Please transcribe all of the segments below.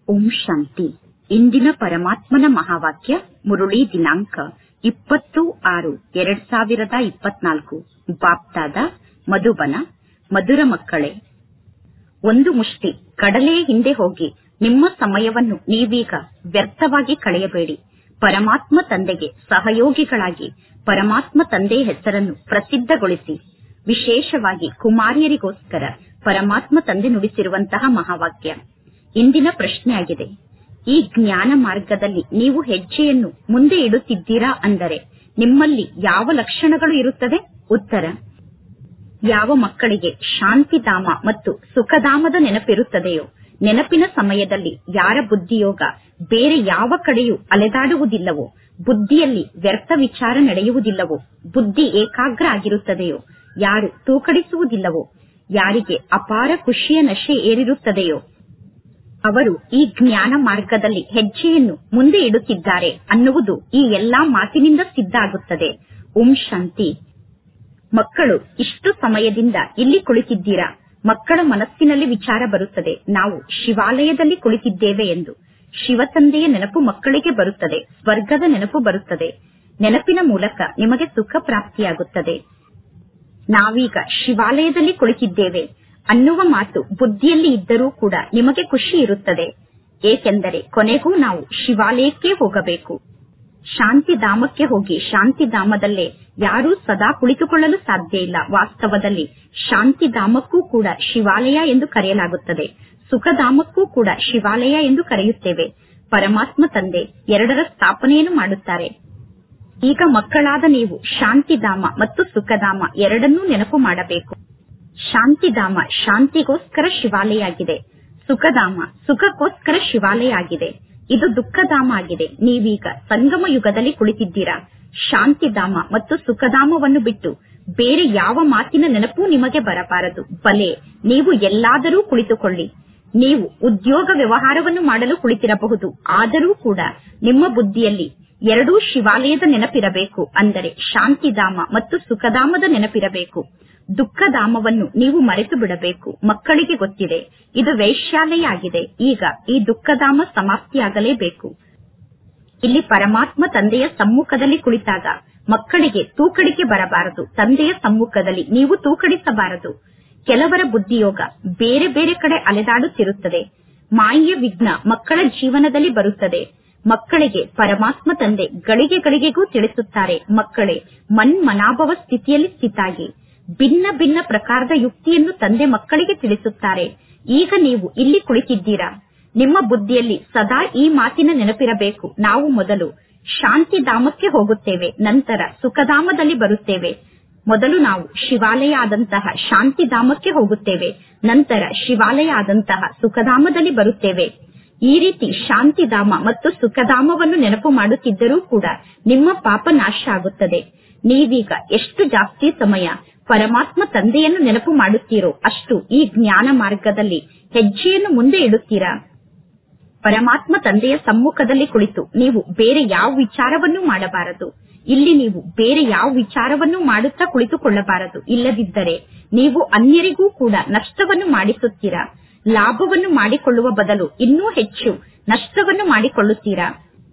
ಓಂ ಶಾಂತಿ ಇಂದಿನ ಪರಮಾತ್ಮನ ಮಹಾವಾಕ್ಯ ಮುರುಳಿ ದಿನಾಂಕ ಇಪ್ಪತ್ತು ಆರು ಎರಡ್ ಸಾವಿರದ ಇಪ್ಪತ್ನಾಲ್ಕು ಬಾಪ್ತಾದ ಮಧುಬನ ಮಧುರ ಮಕ್ಕಳೇ ಒಂದು ಮುಷ್ಟಿ ಕಡಲೆಯ ಹಿಂದೆ ಹೋಗಿ ನಿಮ್ಮ ಸಮಯವನ್ನು ನೀವೀಗ ವ್ಯರ್ಥವಾಗಿ ಕಳೆಯಬೇಡಿ ಪರಮಾತ್ಮ ತಂದೆಗೆ ಸಹಯೋಗಿಗಳಾಗಿ ಪರಮಾತ್ಮ ತಂದೆಯ ಹೆಸರನ್ನು ಪ್ರಸಿದ್ಧಗೊಳಿಸಿ ವಿಶೇಷವಾಗಿ ಕುಮಾರಿಯರಿಗೋಸ್ಕರ ಪರಮಾತ್ಮ ತಂದೆ ನುಡಿಸಿರುವಂತಹ ಮಹಾವಾಕ್ಯ ಇಂದಿನ ಪ್ರಶ್ನೆಯಾಗಿದೆ ಈ ಜ್ಞಾನ ಮಾರ್ಗದಲ್ಲಿ ನೀವು ಹೆಜ್ಜೆಯನ್ನು ಮುಂದೆ ಇಡುತ್ತಿದ್ದೀರಾ ಅಂದರೆ ನಿಮ್ಮಲ್ಲಿ ಯಾವ ಲಕ್ಷಣಗಳು ಇರುತ್ತದೆ ಉತ್ತರ ಯಾವ ಮಕ್ಕಳಿಗೆ ಶಾಂತಿಧಾಮ ಮತ್ತು ಸುಖಧಾಮದ ನೆನಪಿರುತ್ತದೆಯೋ ನೆನಪಿನ ಸಮಯದಲ್ಲಿ ಯಾರ ಬುದ್ಧಿಯೋಗ ಬೇರೆ ಯಾವ ಕಡೆಯೂ ಅಲೆದಾಡುವುದಿಲ್ಲವೋ ಬುದ್ಧಿಯಲ್ಲಿ ವ್ಯರ್ಥ ವಿಚಾರ ನಡೆಯುವುದಿಲ್ಲವೋ ಬುದ್ಧಿ ಏಕಾಗ್ರ ಆಗಿರುತ್ತದೆಯೋ ಯಾರು ತೂಕಡಿಸುವುದಿಲ್ಲವೋ ಯಾರಿಗೆ ಅಪಾರ ಖುಷಿಯ ನಶೆ ಏರಿರುತ್ತದೆಯೋ ಅವರು ಈ ಜ್ಞಾನ ಮಾರ್ಗದಲ್ಲಿ ಹೆಜ್ಜೆಯನ್ನು ಮುಂದೆ ಇಡುತ್ತಿದ್ದಾರೆ ಅನ್ನುವುದು ಈ ಎಲ್ಲಾ ಮಾತಿನಿಂದ ಸಿದ್ಧ ಆಗುತ್ತದೆ ಓಂ ಶಾಂತಿ ಮಕ್ಕಳು ಇಷ್ಟು ಸಮಯದಿಂದ ಇಲ್ಲಿ ಕುಳಿತಿದ್ದೀರಾ ಮಕ್ಕಳ ಮನಸ್ಸಿನಲ್ಲಿ ವಿಚಾರ ಬರುತ್ತದೆ ನಾವು ಶಿವಾಲಯದಲ್ಲಿ ಕುಳಿತಿದ್ದೇವೆ ಎಂದು ಶಿವತಂದೆಯ ನೆನಪು ಮಕ್ಕಳಿಗೆ ಬರುತ್ತದೆ ಸ್ವರ್ಗದ ನೆನಪು ಬರುತ್ತದೆ ನೆನಪಿನ ಮೂಲಕ ನಿಮಗೆ ಸುಖ ಪ್ರಾಪ್ತಿಯಾಗುತ್ತದೆ ನಾವೀಗ ಶಿವಾಲಯದಲ್ಲಿ ಕುಳಿತಿದ್ದೇವೆ ಅನ್ನುವ ಮಾತು ಬುದ್ಧಿಯಲ್ಲಿ ಇದ್ದರೂ ಕೂಡ ನಿಮಗೆ ಖುಷಿ ಇರುತ್ತದೆ ಏಕೆಂದರೆ ಕೊನೆಗೂ ನಾವು ಶಿವಾಲಯಕ್ಕೆ ಹೋಗಬೇಕು ಶಾಂತಿಧಾಮಕ್ಕೆ ಹೋಗಿ ಶಾಂತಿಧಾಮದಲ್ಲೇ ಯಾರೂ ಸದಾ ಕುಳಿತುಕೊಳ್ಳಲು ಸಾಧ್ಯ ಇಲ್ಲ ವಾಸ್ತವದಲ್ಲಿ ಶಾಂತಿಧಾಮಕ್ಕೂ ಕೂಡ ಶಿವಾಲಯ ಎಂದು ಕರೆಯಲಾಗುತ್ತದೆ ಸುಖಧಾಮಕ್ಕೂ ಕೂಡ ಶಿವಾಲಯ ಎಂದು ಕರೆಯುತ್ತೇವೆ ಪರಮಾತ್ಮ ತಂದೆ ಎರಡರ ಸ್ಥಾಪನೆಯನ್ನು ಮಾಡುತ್ತಾರೆ ಈಗ ಮಕ್ಕಳಾದ ನೀವು ಶಾಂತಿಧಾಮ ಮತ್ತು ಸುಖಧಾಮ ಎರಡನ್ನೂ ನೆನಪು ಮಾಡಬೇಕು ಶಾಂತಿಧಾಮ ಶಾಂತಿಗೋಸ್ಕರ ಶಿವಾಲಯ ಆಗಿದೆ ಸುಖಧಾಮ ಸುಖಕ್ಕೋಸ್ಕರ ಶಿವಾಲಯ ಆಗಿದೆ ಇದು ದುಃಖಧಾಮ ಆಗಿದೆ ನೀವೀಗ ಸಂಗಮ ಯುಗದಲ್ಲಿ ಕುಳಿತಿದ್ದೀರಾ ಶಾಂತಿಧಾಮ ಮತ್ತು ಸುಖಧಾಮವನ್ನು ಬಿಟ್ಟು ಬೇರೆ ಯಾವ ಮಾತಿನ ನೆನಪೂ ನಿಮಗೆ ಬರಬಾರದು ಬಲೆ ನೀವು ಎಲ್ಲಾದರೂ ಕುಳಿತುಕೊಳ್ಳಿ ನೀವು ಉದ್ಯೋಗ ವ್ಯವಹಾರವನ್ನು ಮಾಡಲು ಕುಳಿತಿರಬಹುದು ಆದರೂ ಕೂಡ ನಿಮ್ಮ ಬುದ್ಧಿಯಲ್ಲಿ ಎರಡೂ ಶಿವಾಲಯದ ನೆನಪಿರಬೇಕು ಅಂದರೆ ಶಾಂತಿಧಾಮ ಮತ್ತು ಸುಖಧಾಮದ ನೆನಪಿರಬೇಕು ದುಃಖಧಾಮವನ್ನು ನೀವು ಮರೆತು ಬಿಡಬೇಕು ಮಕ್ಕಳಿಗೆ ಗೊತ್ತಿದೆ ಇದು ವೈಶ್ಯಾಲಯ ಆಗಿದೆ ಈಗ ಈ ದುಃಖಧಾಮ ಸಮಾಪ್ತಿಯಾಗಲೇಬೇಕು ಇಲ್ಲಿ ಪರಮಾತ್ಮ ತಂದೆಯ ಸಮ್ಮುಖದಲ್ಲಿ ಕುಳಿತಾಗ ಮಕ್ಕಳಿಗೆ ತೂಕಡಿಕೆ ಬರಬಾರದು ತಂದೆಯ ಸಮ್ಮುಖದಲ್ಲಿ ನೀವು ತೂಕಡಿಸಬಾರದು ಕೆಲವರ ಬುದ್ಧಿಯೋಗ ಬೇರೆ ಬೇರೆ ಕಡೆ ಅಲೆದಾಡುತ್ತಿರುತ್ತದೆ ಮಾಯೆಯ ವಿಘ್ನ ಮಕ್ಕಳ ಜೀವನದಲ್ಲಿ ಬರುತ್ತದೆ ಮಕ್ಕಳಿಗೆ ಪರಮಾತ್ಮ ತಂದೆ ಗಳಿಗೆ ಗಳಿಗೆಗೂ ತಿಳಿಸುತ್ತಾರೆ ಮಕ್ಕಳೇ ಮನ್ಮನಾಭವ ಸ್ಥಿತಿಯಲ್ಲಿ ಸ್ಥಿತಾಗಿ ಭಿನ್ನ ಭಿನ್ನ ಪ್ರಕಾರದ ಯುಕ್ತಿಯನ್ನು ತಂದೆ ಮಕ್ಕಳಿಗೆ ತಿಳಿಸುತ್ತಾರೆ ಈಗ ನೀವು ಇಲ್ಲಿ ಕುಳಿತಿದ್ದೀರಾ ನಿಮ್ಮ ಬುದ್ಧಿಯಲ್ಲಿ ಸದಾ ಈ ಮಾತಿನ ನೆನಪಿರಬೇಕು ನಾವು ಮೊದಲು ಶಾಂತಿಧಾಮಕ್ಕೆ ಹೋಗುತ್ತೇವೆ ನಂತರ ಸುಖಧಾಮದಲ್ಲಿ ಬರುತ್ತೇವೆ ಮೊದಲು ನಾವು ಶಿವಾಲಯ ಆದಂತಹ ಶಾಂತಿಧಾಮಕ್ಕೆ ಹೋಗುತ್ತೇವೆ ನಂತರ ಶಿವಾಲಯ ಆದಂತಹ ಸುಖಧಾಮದಲ್ಲಿ ಬರುತ್ತೇವೆ ಈ ರೀತಿ ಶಾಂತಿಧಾಮ ಮತ್ತು ಸುಖಧಾಮವನ್ನು ನೆನಪು ಮಾಡುತ್ತಿದ್ದರೂ ಕೂಡ ನಿಮ್ಮ ಪಾಪ ನಾಶ ಆಗುತ್ತದೆ ನೀವೀಗ ಎಷ್ಟು ಜಾಸ್ತಿ ಸಮಯ ಪರಮಾತ್ಮ ತಂದೆಯನ್ನು ನೆನಪು ಮಾಡುತ್ತೀರೋ ಅಷ್ಟು ಈ ಜ್ಞಾನ ಮಾರ್ಗದಲ್ಲಿ ಹೆಜ್ಜೆಯನ್ನು ಮುಂದೆ ಇಡುತ್ತೀರಾ ಪರಮಾತ್ಮ ತಂದೆಯ ಸಮ್ಮುಖದಲ್ಲಿ ಕುಳಿತು ನೀವು ಬೇರೆ ಯಾವ ವಿಚಾರವನ್ನೂ ಮಾಡಬಾರದು ಇಲ್ಲಿ ನೀವು ಬೇರೆ ಯಾವ ವಿಚಾರವನ್ನೂ ಮಾಡುತ್ತಾ ಕುಳಿತುಕೊಳ್ಳಬಾರದು ಇಲ್ಲದಿದ್ದರೆ ನೀವು ಅನ್ಯರಿಗೂ ಕೂಡ ನಷ್ಟವನ್ನು ಮಾಡಿಸುತ್ತೀರಾ ಲಾಭವನ್ನು ಮಾಡಿಕೊಳ್ಳುವ ಬದಲು ಇನ್ನೂ ಹೆಚ್ಚು ನಷ್ಟವನ್ನು ಮಾಡಿಕೊಳ್ಳುತ್ತೀರಾ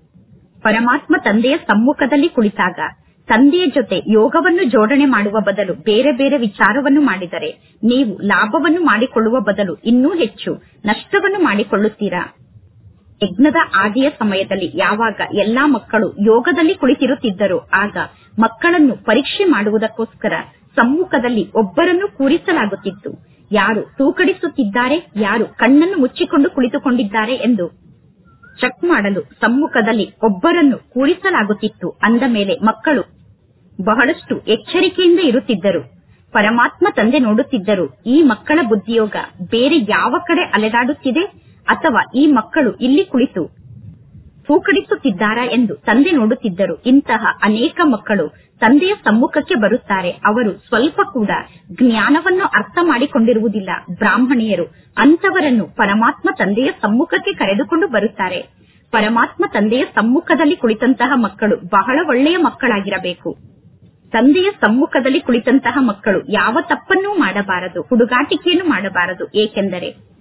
ಪರಮಾತ್ಮ ತಂದೆಯ ಸಮ್ಮುಖದಲ್ಲಿ ಕುಳಿತಾಗ ತಂದೆಯ ಜೊತೆ ಯೋಗವನ್ನು ಜೋಡಣೆ ಮಾಡುವ ಬದಲು ಬೇರೆ ಬೇರೆ ವಿಚಾರವನ್ನು ಮಾಡಿದರೆ ನೀವು ಲಾಭವನ್ನು ಮಾಡಿಕೊಳ್ಳುವ ಬದಲು ಇನ್ನೂ ಹೆಚ್ಚು ನಷ್ಟವನ್ನು ಮಾಡಿಕೊಳ್ಳುತ್ತೀರಾ ಯಜ್ಞದ ಆದಿಯ ಸಮಯದಲ್ಲಿ ಯಾವಾಗ ಎಲ್ಲಾ ಮಕ್ಕಳು ಯೋಗದಲ್ಲಿ ಕುಳಿತಿರುತ್ತಿದ್ದರೋ ಆಗ ಮಕ್ಕಳನ್ನು ಪರೀಕ್ಷೆ ಮಾಡುವುದಕ್ಕೋಸ್ಕರ ಸಮ್ಮುಖದಲ್ಲಿ ಒಬ್ಬರನ್ನು ಕೂರಿಸಲಾಗುತ್ತಿತ್ತು ಯಾರು ತೂಕಡಿಸುತ್ತಿದ್ದಾರೆ ಯಾರು ಕಣ್ಣನ್ನು ಮುಚ್ಚಿಕೊಂಡು ಕುಳಿತುಕೊಂಡಿದ್ದಾರೆ ಎಂದು ಚೆಕ್ ಮಾಡಲು ಸಮ್ಮುಖದಲ್ಲಿ ಒಬ್ಬರನ್ನು ಕೂರಿಸಲಾಗುತ್ತಿತ್ತು ಅಂದ ಮೇಲೆ ಮಕ್ಕಳು ಬಹಳಷ್ಟು ಎಚ್ಚರಿಕೆಯಿಂದ ಇರುತ್ತಿದ್ದರು ಪರಮಾತ್ಮ ತಂದೆ ನೋಡುತ್ತಿದ್ದರು ಈ ಮಕ್ಕಳ ಬುದ್ಧಿಯೋಗ ಬೇರೆ ಯಾವ ಕಡೆ ಅಲೆದಾಡುತ್ತಿದೆ ಅಥವಾ ಈ ಮಕ್ಕಳು ಇಲ್ಲಿ ಕುಳಿತು ತೂಕಡಿಸುತ್ತಿದ್ದಾರಾ ಎಂದು ತಂದೆ ನೋಡುತ್ತಿದ್ದರು ಇಂತಹ ಅನೇಕ ಮಕ್ಕಳು ತಂದೆಯ ಸಮ್ಮುಖಕ್ಕೆ ಬರುತ್ತಾರೆ ಅವರು ಸ್ವಲ್ಪ ಕೂಡ ಜ್ಞಾನವನ್ನು ಅರ್ಥ ಮಾಡಿಕೊಂಡಿರುವುದಿಲ್ಲ ಬ್ರಾಹ್ಮಣಿಯರು ಅಂತವರನ್ನು ಪರಮಾತ್ಮ ತಂದೆಯ ಸಮ್ಮುಖಕ್ಕೆ ಕರೆದುಕೊಂಡು ಬರುತ್ತಾರೆ ಪರಮಾತ್ಮ ತಂದೆಯ ಸಮ್ಮುಖದಲ್ಲಿ ಕುಳಿತಂತಹ ಮಕ್ಕಳು ಬಹಳ ಒಳ್ಳೆಯ ಮಕ್ಕಳಾಗಿರಬೇಕು ತಂದೆಯ ಸಮ್ಮುಖದಲ್ಲಿ ಕುಳಿತಂತಹ ಮಕ್ಕಳು ಯಾವ ತಪ್ಪನ್ನೂ ಮಾಡಬಾರದು ಹುಡುಗಾಟಿಕೆಯನ್ನು ಮಾಡಬಾರದು ಏಕೆಂದರೆ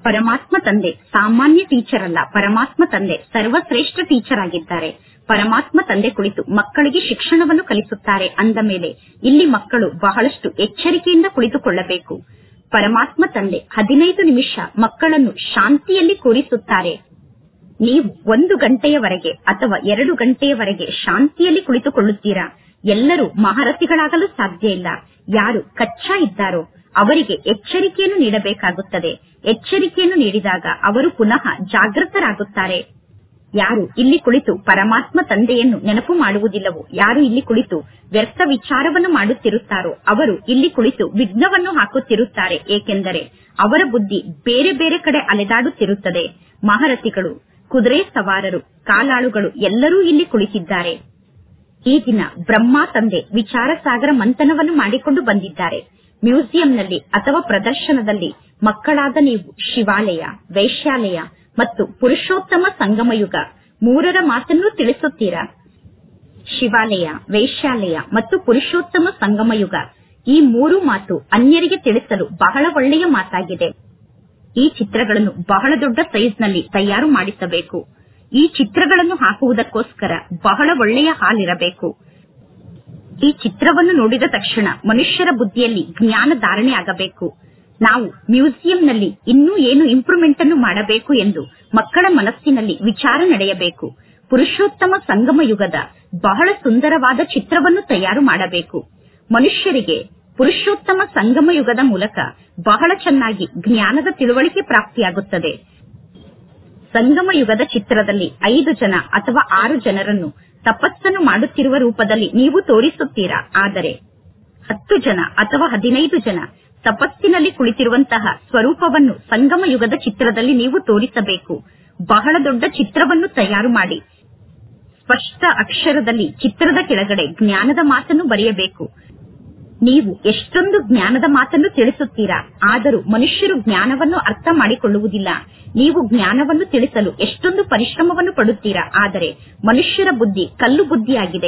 ಪರಮಾತ್ಮ ತಂದೆ ಸಾಮಾನ್ಯ ಟೀಚರ್ ಅಲ್ಲ ಪರಮಾತ್ಮ ತಂದೆ ಸರ್ವಶ್ರೇಷ್ಠ ಟೀಚರ್ ಆಗಿದ್ದಾರೆ ಪರಮಾತ್ಮ ತಂದೆ ಕುಳಿತು ಮಕ್ಕಳಿಗೆ ಶಿಕ್ಷಣವನ್ನು ಕಲಿಸುತ್ತಾರೆ ಅಂದ ಮೇಲೆ ಇಲ್ಲಿ ಮಕ್ಕಳು ಬಹಳಷ್ಟು ಎಚ್ಚರಿಕೆಯಿಂದ ಕುಳಿತುಕೊಳ್ಳಬೇಕು ಪರಮಾತ್ಮ ತಂದೆ ಹದಿನೈದು ನಿಮಿಷ ಮಕ್ಕಳನ್ನು ಶಾಂತಿಯಲ್ಲಿ ಕೂರಿಸುತ್ತಾರೆ ನೀವು ಒಂದು ಗಂಟೆಯವರೆಗೆ ಅಥವಾ ಎರಡು ಗಂಟೆಯವರೆಗೆ ಶಾಂತಿಯಲ್ಲಿ ಕುಳಿತುಕೊಳ್ಳುತ್ತೀರಾ ಎಲ್ಲರೂ ಮಹಾರಥಿಗಳಾಗಲು ಸಾಧ್ಯ ಇಲ್ಲ ಯಾರು ಕಚ್ಚಾ ಇದ್ದಾರೋ ಅವರಿಗೆ ಎಚ್ಚರಿಕೆಯನ್ನು ನೀಡಬೇಕಾಗುತ್ತದೆ ಎಚ್ಚರಿಕೆಯನ್ನು ನೀಡಿದಾಗ ಅವರು ಪುನಃ ಜಾಗೃತರಾಗುತ್ತಾರೆ ಯಾರು ಇಲ್ಲಿ ಕುಳಿತು ಪರಮಾತ್ಮ ತಂದೆಯನ್ನು ನೆನಪು ಮಾಡುವುದಿಲ್ಲವೋ ಯಾರು ಇಲ್ಲಿ ಕುಳಿತು ವ್ಯರ್ಥ ವಿಚಾರವನ್ನು ಮಾಡುತ್ತಿರುತ್ತಾರೋ ಅವರು ಇಲ್ಲಿ ಕುಳಿತು ವಿಘ್ನವನ್ನು ಹಾಕುತ್ತಿರುತ್ತಾರೆ ಏಕೆಂದರೆ ಅವರ ಬುದ್ಧಿ ಬೇರೆ ಬೇರೆ ಕಡೆ ಅಲೆದಾಡುತ್ತಿರುತ್ತದೆ ಮಹಾರಥಿಗಳು ಕುದುರೆ ಸವಾರರು ಕಾಲಾಳುಗಳು ಎಲ್ಲರೂ ಇಲ್ಲಿ ಕುಳಿತಿದ್ದಾರೆ ಈ ದಿನ ಬ್ರಹ್ಮ ತಂದೆ ವಿಚಾರ ಸಾಗರ ಮಂಥನವನ್ನು ಮಾಡಿಕೊಂಡು ಬಂದಿದ್ದಾರೆ ಮ್ಯೂಸಿಯಂನಲ್ಲಿ ಅಥವಾ ಪ್ರದರ್ಶನದಲ್ಲಿ ಮಕ್ಕಳಾದ ನೀವು ಶಿವಾಲಯ ವೈಶ್ಯಾಲಯ ಮತ್ತು ಪುರುಷೋತ್ತಮ ಸಂಗಮಯುಗ ಮೂರರ ಮಾತನ್ನು ತಿಳಿಸುತ್ತೀರಾ ಶಿವಾಲಯ ವೈಶ್ಯಾಲಯ ಮತ್ತು ಪುರುಷೋತ್ತಮ ಸಂಗಮಯುಗ ಈ ಮೂರು ಮಾತು ಅನ್ಯರಿಗೆ ತಿಳಿಸಲು ಬಹಳ ಒಳ್ಳೆಯ ಮಾತಾಗಿದೆ ಈ ಚಿತ್ರಗಳನ್ನು ಬಹಳ ದೊಡ್ಡ ಸೈಜ್ನಲ್ಲಿ ತಯಾರು ಮಾಡಿಸಬೇಕು ಈ ಚಿತ್ರಗಳನ್ನು ಹಾಕುವುದಕ್ಕೋಸ್ಕರ ಬಹಳ ಒಳ್ಳೆಯ ಹಾಲ್ ಇರಬೇಕು ಈ ಚಿತ್ರವನ್ನು ನೋಡಿದ ತಕ್ಷಣ ಮನುಷ್ಯರ ಬುದ್ಧಿಯಲ್ಲಿ ಜ್ಞಾನ ಧಾರಣೆ ಆಗಬೇಕು ನಾವು ಮ್ಯೂಸಿಯಂನಲ್ಲಿ ಇನ್ನೂ ಏನು ಇಂಪ್ರೂವ್ಮೆಂಟ್ ಅನ್ನು ಮಾಡಬೇಕು ಎಂದು ಮಕ್ಕಳ ಮನಸ್ಸಿನಲ್ಲಿ ವಿಚಾರ ನಡೆಯಬೇಕು ಪುರುಷೋತ್ತಮ ಸಂಗಮ ಯುಗದ ಬಹಳ ಸುಂದರವಾದ ಚಿತ್ರವನ್ನು ತಯಾರು ಮಾಡಬೇಕು ಮನುಷ್ಯರಿಗೆ ಪುರುಷೋತ್ತಮ ಸಂಗಮ ಯುಗದ ಮೂಲಕ ಬಹಳ ಚೆನ್ನಾಗಿ ಜ್ಞಾನದ ತಿಳುವಳಿಕೆ ಪ್ರಾಪ್ತಿಯಾಗುತ್ತದೆ ಸಂಗಮ ಯುಗದ ಚಿತ್ರದಲ್ಲಿ ಐದು ಜನ ಅಥವಾ ಆರು ಜನರನ್ನು ತಪಸ್ಸನ್ನು ಮಾಡುತ್ತಿರುವ ರೂಪದಲ್ಲಿ ನೀವು ತೋರಿಸುತ್ತೀರಾ ಆದರೆ ಹತ್ತು ಜನ ಅಥವಾ ಹದಿನೈದು ಜನ ತಪಸ್ಸಿನಲ್ಲಿ ಕುಳಿತಿರುವಂತಹ ಸ್ವರೂಪವನ್ನು ಸಂಗಮ ಯುಗದ ಚಿತ್ರದಲ್ಲಿ ನೀವು ತೋರಿಸಬೇಕು ಬಹಳ ದೊಡ್ಡ ಚಿತ್ರವನ್ನು ತಯಾರು ಮಾಡಿ ಸ್ಪಷ್ಟ ಅಕ್ಷರದಲ್ಲಿ ಚಿತ್ರದ ಕೆಳಗಡೆ ಜ್ಞಾನದ ಮಾತನ್ನು ಬರೆಯಬೇಕು ನೀವು ಎಷ್ಟೊಂದು ಜ್ಞಾನದ ಮಾತನ್ನು ತಿಳಿಸುತ್ತೀರಾ ಆದರೂ ಮನುಷ್ಯರು ಜ್ಞಾನವನ್ನು ಅರ್ಥ ಮಾಡಿಕೊಳ್ಳುವುದಿಲ್ಲ ನೀವು ಜ್ಞಾನವನ್ನು ತಿಳಿಸಲು ಎಷ್ಟೊಂದು ಪರಿಶ್ರಮವನ್ನು ಪಡುತ್ತೀರಾ ಆದರೆ ಮನುಷ್ಯರ ಬುದ್ಧಿ ಕಲ್ಲು ಬುದ್ಧಿಯಾಗಿದೆ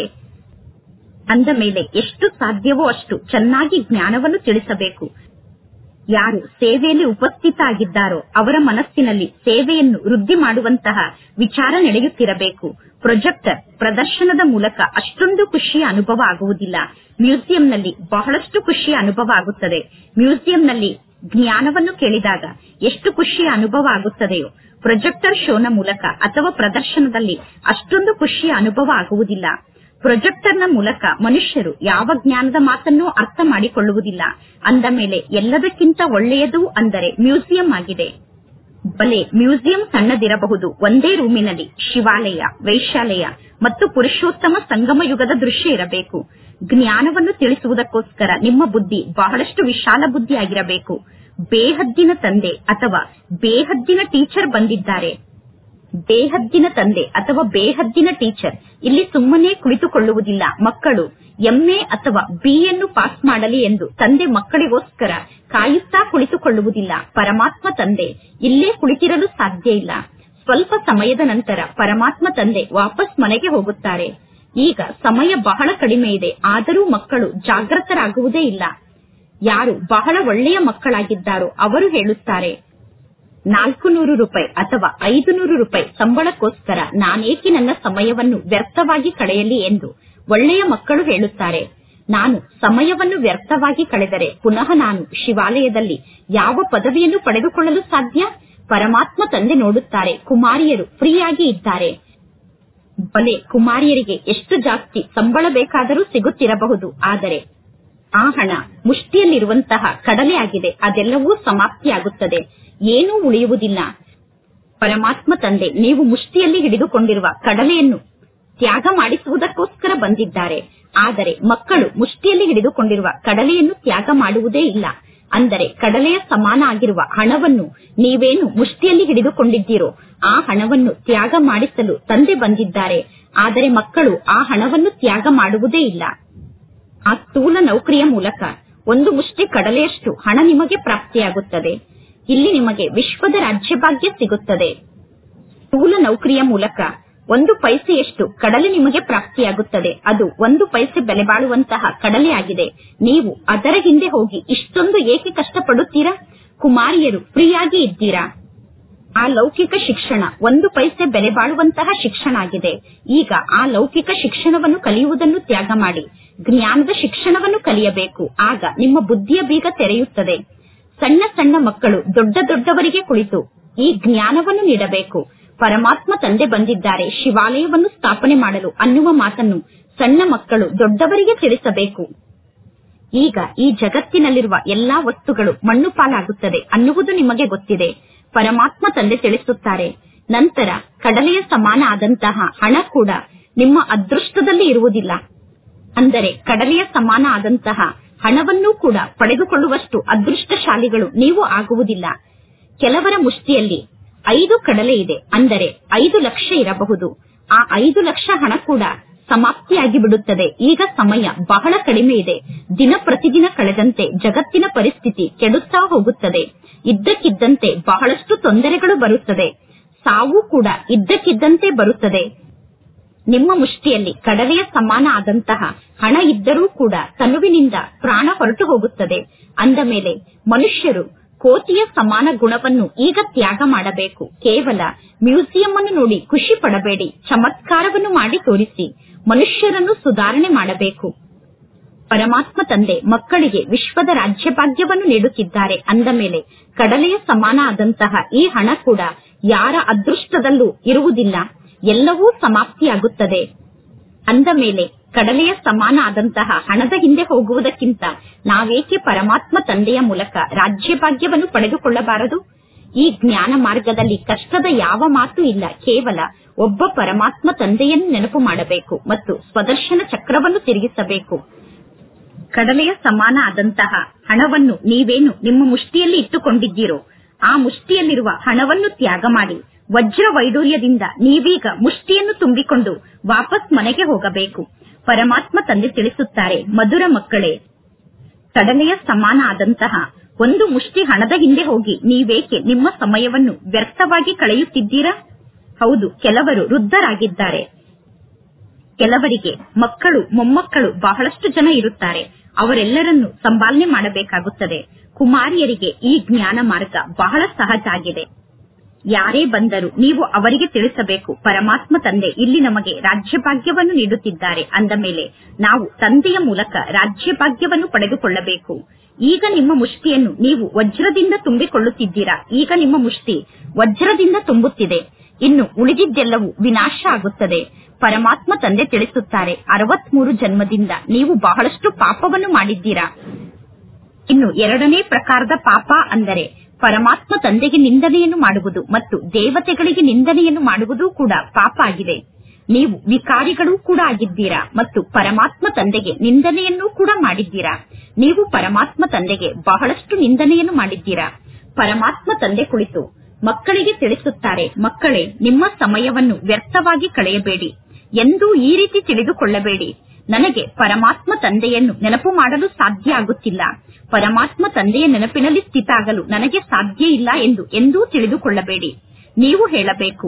ಅಂದ ಮೇಲೆ ಎಷ್ಟು ಸಾಧ್ಯವೋ ಅಷ್ಟು ಚೆನ್ನಾಗಿ ಜ್ಞಾನವನ್ನು ತಿಳಿಸಬೇಕು ಯಾರು ಸೇವೆಯಲ್ಲಿ ಉಪಸ್ಥಿತ ಆಗಿದ್ದಾರೋ ಅವರ ಮನಸ್ಸಿನಲ್ಲಿ ಸೇವೆಯನ್ನು ವೃದ್ಧಿ ಮಾಡುವಂತಹ ವಿಚಾರ ನಡೆಯುತ್ತಿರಬೇಕು ಪ್ರೊಜೆಕ್ಟರ್ ಪ್ರದರ್ಶನದ ಮೂಲಕ ಅಷ್ಟೊಂದು ಖುಷಿಯ ಅನುಭವ ಆಗುವುದಿಲ್ಲ ಮ್ಯೂಸಿಯಂನಲ್ಲಿ ಬಹಳಷ್ಟು ಖುಷಿಯ ಅನುಭವ ಆಗುತ್ತದೆ ಮ್ಯೂಸಿಯಂನಲ್ಲಿ ಜ್ಞಾನವನ್ನು ಕೇಳಿದಾಗ ಎಷ್ಟು ಖುಷಿಯ ಅನುಭವ ಆಗುತ್ತದೆಯೋ ಪ್ರೊಜೆಕ್ಟರ್ ಶೋನ ಮೂಲಕ ಅಥವಾ ಪ್ರದರ್ಶನದಲ್ಲಿ ಅಷ್ಟೊಂದು ಖುಷಿಯ ಅನುಭವ ಆಗುವುದಿಲ್ಲ ಪ್ರೊಜೆಕ್ಟರ್ನ ಮೂಲಕ ಮನುಷ್ಯರು ಯಾವ ಜ್ಞಾನದ ಮಾತನ್ನೂ ಅರ್ಥ ಮಾಡಿಕೊಳ್ಳುವುದಿಲ್ಲ ಅಂದ ಮೇಲೆ ಎಲ್ಲದಕ್ಕಿಂತ ಒಳ್ಳೆಯದು ಅಂದರೆ ಮ್ಯೂಸಿಯಂ ಆಗಿದೆ ಬಲೆ ಮ್ಯೂಸಿಯಂ ಸಣ್ಣದಿರಬಹುದು ಒಂದೇ ರೂಮಿನಲ್ಲಿ ಶಿವಾಲಯ ವೈಶ್ಯಾಲಯ ಮತ್ತು ಪುರುಷೋತ್ತಮ ಸಂಗಮ ಯುಗದ ದೃಶ್ಯ ಇರಬೇಕು ಜ್ಞಾನವನ್ನು ತಿಳಿಸುವುದಕ್ಕೋಸ್ಕರ ನಿಮ್ಮ ಬುದ್ಧಿ ಬಹಳಷ್ಟು ವಿಶಾಲ ಬುದ್ಧಿಯಾಗಿರಬೇಕು ಬೇಹದ್ದಿನ ತಂದೆ ಅಥವಾ ಬೇಹದ್ದಿನ ಟೀಚರ್ ಬಂದಿದ್ದಾರೆ ಬೇಹದ್ದಿನ ತಂದೆ ಅಥವಾ ಬೇಹದ್ದಿನ ಟೀಚರ್ ಇಲ್ಲಿ ಸುಮ್ಮನೆ ಕುಳಿತುಕೊಳ್ಳುವುದಿಲ್ಲ ಮಕ್ಕಳು ಎಂಎ ಅಥವಾ ಬಿಯನ್ನು ಪಾಸ್ ಮಾಡಲಿ ಎಂದು ತಂದೆ ಮಕ್ಕಳಿಗೋಸ್ಕರ ಕಾಯುತ್ತಾ ಕುಳಿತುಕೊಳ್ಳುವುದಿಲ್ಲ ಪರಮಾತ್ಮ ತಂದೆ ಇಲ್ಲೇ ಕುಳಿತಿರಲು ಸಾಧ್ಯ ಇಲ್ಲ ಸ್ವಲ್ಪ ಸಮಯದ ನಂತರ ಪರಮಾತ್ಮ ತಂದೆ ವಾಪಸ್ ಮನೆಗೆ ಹೋಗುತ್ತಾರೆ ಈಗ ಸಮಯ ಬಹಳ ಕಡಿಮೆ ಇದೆ ಆದರೂ ಮಕ್ಕಳು ಜಾಗೃತರಾಗುವುದೇ ಇಲ್ಲ ಯಾರು ಬಹಳ ಒಳ್ಳೆಯ ಮಕ್ಕಳಾಗಿದ್ದಾರೋ ಅವರು ಹೇಳುತ್ತಾರೆ ನಾಲ್ಕು ನೂರು ರೂಪಾಯಿ ಅಥವಾ ಐದು ನೂರು ರೂಪಾಯಿ ಸಂಬಳಕ್ಕೋಸ್ಕರ ನಾನೇಕೆ ನನ್ನ ಸಮಯವನ್ನು ವ್ಯರ್ಥವಾಗಿ ಕಳೆಯಲಿ ಎಂದು ಒಳ್ಳೆಯ ಮಕ್ಕಳು ಹೇಳುತ್ತಾರೆ ನಾನು ಸಮಯವನ್ನು ವ್ಯರ್ಥವಾಗಿ ಕಳೆದರೆ ಪುನಃ ನಾನು ಶಿವಾಲಯದಲ್ಲಿ ಯಾವ ಪದವಿಯನ್ನು ಪಡೆದುಕೊಳ್ಳಲು ಸಾಧ್ಯ ಪರಮಾತ್ಮ ತಂದೆ ನೋಡುತ್ತಾರೆ ಕುಮಾರಿಯರು ಫ್ರೀಯಾಗಿ ಇದ್ದಾರೆ ಬಲೆ ಕುಮಾರಿಯರಿಗೆ ಎಷ್ಟು ಜಾಸ್ತಿ ಸಂಬಳ ಬೇಕಾದರೂ ಸಿಗುತ್ತಿರಬಹುದು ಆದರೆ ಆ ಹಣ ಮುಷ್ಟಿಯಲ್ಲಿರುವಂತಹ ಕಡಲೆ ಆಗಿದೆ ಅದೆಲ್ಲವೂ ಸಮಾಪ್ತಿಯಾಗುತ್ತದೆ ಏನೂ ಉಳಿಯುವುದಿಲ್ಲ ಪರಮಾತ್ಮ ತಂದೆ ನೀವು ಮುಷ್ಟಿಯಲ್ಲಿ ಹಿಡಿದುಕೊಂಡಿರುವ ಕಡಲೆಯನ್ನು ತ್ಯಾಗ ಮಾಡಿಸುವುದಕ್ಕೋಸ್ಕರ ಬಂದಿದ್ದಾರೆ ಆದರೆ ಮಕ್ಕಳು ಮುಷ್ಟಿಯಲ್ಲಿ ಹಿಡಿದುಕೊಂಡಿರುವ ಕಡಲೆಯನ್ನು ತ್ಯಾಗ ಮಾಡುವುದೇ ಇಲ್ಲ ಅಂದರೆ ಕಡಲೆಯ ಸಮಾನ ಆಗಿರುವ ಹಣವನ್ನು ನೀವೇನು ಮುಷ್ಟಿಯಲ್ಲಿ ಹಿಡಿದುಕೊಂಡಿದ್ದೀರೋ ಆ ಹಣವನ್ನು ತ್ಯಾಗ ಮಾಡಿಸಲು ತಂದೆ ಬಂದಿದ್ದಾರೆ ಆದರೆ ಮಕ್ಕಳು ಆ ಹಣವನ್ನು ತ್ಯಾಗ ಮಾಡುವುದೇ ಇಲ್ಲ ಆ ಸ್ಥೂಲ ನೌಕರಿಯ ಮೂಲಕ ಒಂದು ಮುಷ್ಟಿ ಕಡಲೆಯಷ್ಟು ಹಣ ನಿಮಗೆ ಪ್ರಾಪ್ತಿಯಾಗುತ್ತದೆ ಇಲ್ಲಿ ನಿಮಗೆ ವಿಶ್ವದ ರಾಜ್ಯಭಾಗ್ಯ ಸಿಗುತ್ತದೆ ಸ್ಥೂಲ ನೌಕರಿಯ ಮೂಲಕ ಒಂದು ಪೈಸೆಯಷ್ಟು ಕಡಲೆ ನಿಮಗೆ ಪ್ರಾಪ್ತಿಯಾಗುತ್ತದೆ ಅದು ಒಂದು ಪೈಸೆ ಬೆಲೆ ಬಾಳುವಂತಹ ಕಡಲೆಯಾಗಿದೆ ನೀವು ಅದರ ಹಿಂದೆ ಹೋಗಿ ಇಷ್ಟೊಂದು ಏಕೆ ಕಷ್ಟಪಡುತ್ತೀರಾ ಕುಮಾರಿಯರು ಫ್ರೀಯಾಗಿ ಇದ್ದೀರಾ ಆ ಲೌಕಿಕ ಶಿಕ್ಷಣ ಒಂದು ಪೈಸೆ ಬೆಲೆ ಬಾಳುವಂತಹ ಶಿಕ್ಷಣ ಆಗಿದೆ ಈಗ ಆ ಲೌಕಿಕ ಶಿಕ್ಷಣವನ್ನು ಕಲಿಯುವುದನ್ನು ತ್ಯಾಗ ಮಾಡಿ ಜ್ಞಾನದ ಶಿಕ್ಷಣವನ್ನು ಕಲಿಯಬೇಕು ಆಗ ನಿಮ್ಮ ಬುದ್ಧಿಯ ಬೀಗ ತೆರೆಯುತ್ತದೆ ಸಣ್ಣ ಸಣ್ಣ ಮಕ್ಕಳು ದೊಡ್ಡ ದೊಡ್ಡವರಿಗೆ ಕುಳಿತು ಈ ಜ್ಞಾನವನ್ನು ನೀಡಬೇಕು ಪರಮಾತ್ಮ ತಂದೆ ಬಂದಿದ್ದಾರೆ ಶಿವಾಲಯವನ್ನು ಸ್ಥಾಪನೆ ಮಾಡಲು ಅನ್ನುವ ಮಾತನ್ನು ಸಣ್ಣ ಮಕ್ಕಳು ದೊಡ್ಡವರಿಗೆ ತಿಳಿಸಬೇಕು ಈಗ ಈ ಜಗತ್ತಿನಲ್ಲಿರುವ ಎಲ್ಲಾ ವಸ್ತುಗಳು ಮಣ್ಣು ಪಾಲಾಗುತ್ತದೆ ಅನ್ನುವುದು ನಿಮಗೆ ಗೊತ್ತಿದೆ ಪರಮಾತ್ಮ ತಂದೆ ತಿಳಿಸುತ್ತಾರೆ ನಂತರ ಕಡಲೆಯ ಸಮಾನ ಆದಂತಹ ಹಣ ಕೂಡ ನಿಮ್ಮ ಅದೃಷ್ಟದಲ್ಲಿ ಇರುವುದಿಲ್ಲ ಅಂದರೆ ಕಡಲೆಯ ಸಮಾನ ಆದಂತಹ ಹಣವನ್ನೂ ಕೂಡ ಪಡೆದುಕೊಳ್ಳುವಷ್ಟು ಅದೃಷ್ಟಶಾಲಿಗಳು ನೀವು ಆಗುವುದಿಲ್ಲ ಕೆಲವರ ಮುಷ್ಟಿಯಲ್ಲಿ ಐದು ಕಡಲೆ ಇದೆ ಅಂದರೆ ಐದು ಲಕ್ಷ ಇರಬಹುದು ಆ ಐದು ಲಕ್ಷ ಹಣ ಕೂಡ ಸಮಾಪ್ತಿಯಾಗಿ ಬಿಡುತ್ತದೆ ಈಗ ಸಮಯ ಬಹಳ ಕಡಿಮೆ ಇದೆ ದಿನ ಪ್ರತಿದಿನ ಕಳೆದಂತೆ ಜಗತ್ತಿನ ಪರಿಸ್ಥಿತಿ ಕೆಡುತ್ತಾ ಹೋಗುತ್ತದೆ ಇದ್ದಕ್ಕಿದ್ದಂತೆ ಬಹಳಷ್ಟು ತೊಂದರೆಗಳು ಬರುತ್ತದೆ ಸಾವು ಕೂಡ ಇದ್ದಕ್ಕಿದ್ದಂತೆ ಬರುತ್ತದೆ ನಿಮ್ಮ ಮುಷ್ಟಿಯಲ್ಲಿ ಕಡಲೆಯ ಸಮಾನ ಆದಂತಹ ಹಣ ಇದ್ದರೂ ಕೂಡ ತನುವಿನಿಂದ ಪ್ರಾಣ ಹೊರಟು ಹೋಗುತ್ತದೆ ಅಂದ ಮೇಲೆ ಮನುಷ್ಯರು ಕೋತಿಯ ಸಮಾನ ಗುಣವನ್ನು ಈಗ ತ್ಯಾಗ ಮಾಡಬೇಕು ಕೇವಲ ಮ್ಯೂಸಿಯಂ ಅನ್ನು ನೋಡಿ ಖುಷಿ ಪಡಬೇಡಿ ಚಮತ್ಕಾರವನ್ನು ಮಾಡಿ ತೋರಿಸಿ ಮನುಷ್ಯರನ್ನು ಸುಧಾರಣೆ ಮಾಡಬೇಕು ಪರಮಾತ್ಮ ತಂದೆ ಮಕ್ಕಳಿಗೆ ವಿಶ್ವದ ರಾಜ್ಯಭಾಗ್ಯವನ್ನು ನೀಡುತ್ತಿದ್ದಾರೆ ಅಂದ ಮೇಲೆ ಕಡಲೆಯ ಸಮಾನ ಆದಂತಹ ಈ ಹಣ ಕೂಡ ಯಾರ ಅದೃಷ್ಟದಲ್ಲೂ ಇರುವುದಿಲ್ಲ ಎಲ್ಲವೂ ಸಮಾಪ್ತಿಯಾಗುತ್ತದೆ ಅಂದ ಮೇಲೆ ಕಡಲೆಯ ಸಮಾನ ಆದಂತಹ ಹಣದ ಹಿಂದೆ ಹೋಗುವುದಕ್ಕಿಂತ ನಾವೇಕೆ ಪರಮಾತ್ಮ ತಂದೆಯ ಮೂಲಕ ರಾಜ್ಯಭಾಗ್ಯವನ್ನು ಪಡೆದುಕೊಳ್ಳಬಾರದು ಈ ಜ್ಞಾನ ಮಾರ್ಗದಲ್ಲಿ ಕಷ್ಟದ ಯಾವ ಮಾತು ಇಲ್ಲ ಕೇವಲ ಒಬ್ಬ ಪರಮಾತ್ಮ ತಂದೆಯನ್ನು ನೆನಪು ಮಾಡಬೇಕು ಮತ್ತು ಸ್ವದರ್ಶನ ಚಕ್ರವನ್ನು ತಿರುಗಿಸಬೇಕು ಕಡಲೆಯ ಸಮಾನ ಆದಂತಹ ಹಣವನ್ನು ನೀವೇನು ನಿಮ್ಮ ಮುಷ್ಟಿಯಲ್ಲಿ ಇಟ್ಟುಕೊಂಡಿದ್ದೀರೋ ಆ ಮುಷ್ಟಿಯಲ್ಲಿರುವ ಹಣವನ್ನು ತ್ಯಾಗ ಮಾಡಿ ವಜ್ರ ವೈಡೂರ್ಯದಿಂದ ನೀವೀಗ ಮುಷ್ಟಿಯನ್ನು ತುಂಬಿಕೊಂಡು ವಾಪಸ್ ಮನೆಗೆ ಹೋಗಬೇಕು ಪರಮಾತ್ಮ ತಂದೆ ತಿಳಿಸುತ್ತಾರೆ ಮಧುರ ಮಕ್ಕಳೇ ಕಡಲೆಯ ಸಮಾನ ಆದಂತಹ ಒಂದು ಮುಷ್ಟಿ ಹಣದ ಹಿಂದೆ ಹೋಗಿ ನೀವೇಕೆ ನಿಮ್ಮ ಸಮಯವನ್ನು ವ್ಯರ್ಥವಾಗಿ ಕಳೆಯುತ್ತಿದ್ದೀರಾ ಹೌದು ಕೆಲವರು ವೃದ್ಧರಾಗಿದ್ದಾರೆ ಕೆಲವರಿಗೆ ಮಕ್ಕಳು ಮೊಮ್ಮಕ್ಕಳು ಬಹಳಷ್ಟು ಜನ ಇರುತ್ತಾರೆ ಅವರೆಲ್ಲರನ್ನು ಸಂಪಾಲನೆ ಮಾಡಬೇಕಾಗುತ್ತದೆ ಕುಮಾರಿಯರಿಗೆ ಈ ಜ್ಞಾನ ಮಾರ್ಗ ಬಹಳ ಸಹಜ ಆಗಿದೆ ಯಾರೇ ಬಂದರೂ ನೀವು ಅವರಿಗೆ ತಿಳಿಸಬೇಕು ಪರಮಾತ್ಮ ತಂದೆ ಇಲ್ಲಿ ನಮಗೆ ರಾಜ್ಯಭಾಗ್ಯವನ್ನು ನೀಡುತ್ತಿದ್ದಾರೆ ಅಂದ ಮೇಲೆ ನಾವು ತಂದೆಯ ಮೂಲಕ ರಾಜ್ಯಭಾಗ್ಯವನ್ನು ಪಡೆದುಕೊಳ್ಳಬೇಕು ಈಗ ನಿಮ್ಮ ಮುಷ್ಟಿಯನ್ನು ನೀವು ವಜ್ರದಿಂದ ತುಂಬಿಕೊಳ್ಳುತ್ತಿದ್ದೀರಾ ಈಗ ನಿಮ್ಮ ಮುಷ್ಟಿ ವಜ್ರದಿಂದ ತುಂಬುತ್ತಿದೆ ಇನ್ನು ಉಳಿದಿದ್ದೆಲ್ಲವೂ ವಿನಾಶ ಆಗುತ್ತದೆ ಪರಮಾತ್ಮ ತಂದೆ ತಿಳಿಸುತ್ತಾರೆ ಅರವತ್ಮೂರು ಜನ್ಮದಿಂದ ನೀವು ಬಹಳಷ್ಟು ಪಾಪವನ್ನು ಮಾಡಿದ್ದೀರಾ ಇನ್ನು ಎರಡನೇ ಪ್ರಕಾರದ ಪಾಪ ಅಂದರೆ ಪರಮಾತ್ಮ ತಂದೆಗೆ ನಿಂದನೆಯನ್ನು ಮಾಡುವುದು ಮತ್ತು ದೇವತೆಗಳಿಗೆ ನಿಂದನೆಯನ್ನು ಮಾಡುವುದೂ ಕೂಡ ಪಾಪ ಆಗಿದೆ ನೀವು ವಿಕಾರಿಗಳೂ ಕೂಡ ಆಗಿದ್ದೀರಾ ಮತ್ತು ಪರಮಾತ್ಮ ತಂದೆಗೆ ನಿಂದನೆಯನ್ನೂ ಕೂಡ ಮಾಡಿದ್ದೀರಾ ನೀವು ಪರಮಾತ್ಮ ತಂದೆಗೆ ಬಹಳಷ್ಟು ನಿಂದನೆಯನ್ನು ಮಾಡಿದ್ದೀರಾ ಪರಮಾತ್ಮ ತಂದೆ ಕುಳಿತು ಮಕ್ಕಳಿಗೆ ತಿಳಿಸುತ್ತಾರೆ ಮಕ್ಕಳೇ ನಿಮ್ಮ ಸಮಯವನ್ನು ವ್ಯರ್ಥವಾಗಿ ಕಳೆಯಬೇಡಿ ಎಂದೂ ಈ ರೀತಿ ತಿಳಿದುಕೊಳ್ಳಬೇಡಿ ನನಗೆ ಪರಮಾತ್ಮ ತಂದೆಯನ್ನು ನೆನಪು ಮಾಡಲು ಸಾಧ್ಯ ಆಗುತ್ತಿಲ್ಲ ಪರಮಾತ್ಮ ತಂದೆಯ ನೆನಪಿನಲ್ಲಿ ಸ್ಥಿತ ಆಗಲು ನನಗೆ ಸಾಧ್ಯ ಇಲ್ಲ ಎಂದು ಎಂದೂ ತಿಳಿದುಕೊಳ್ಳಬೇಡಿ ನೀವು ಹೇಳಬೇಕು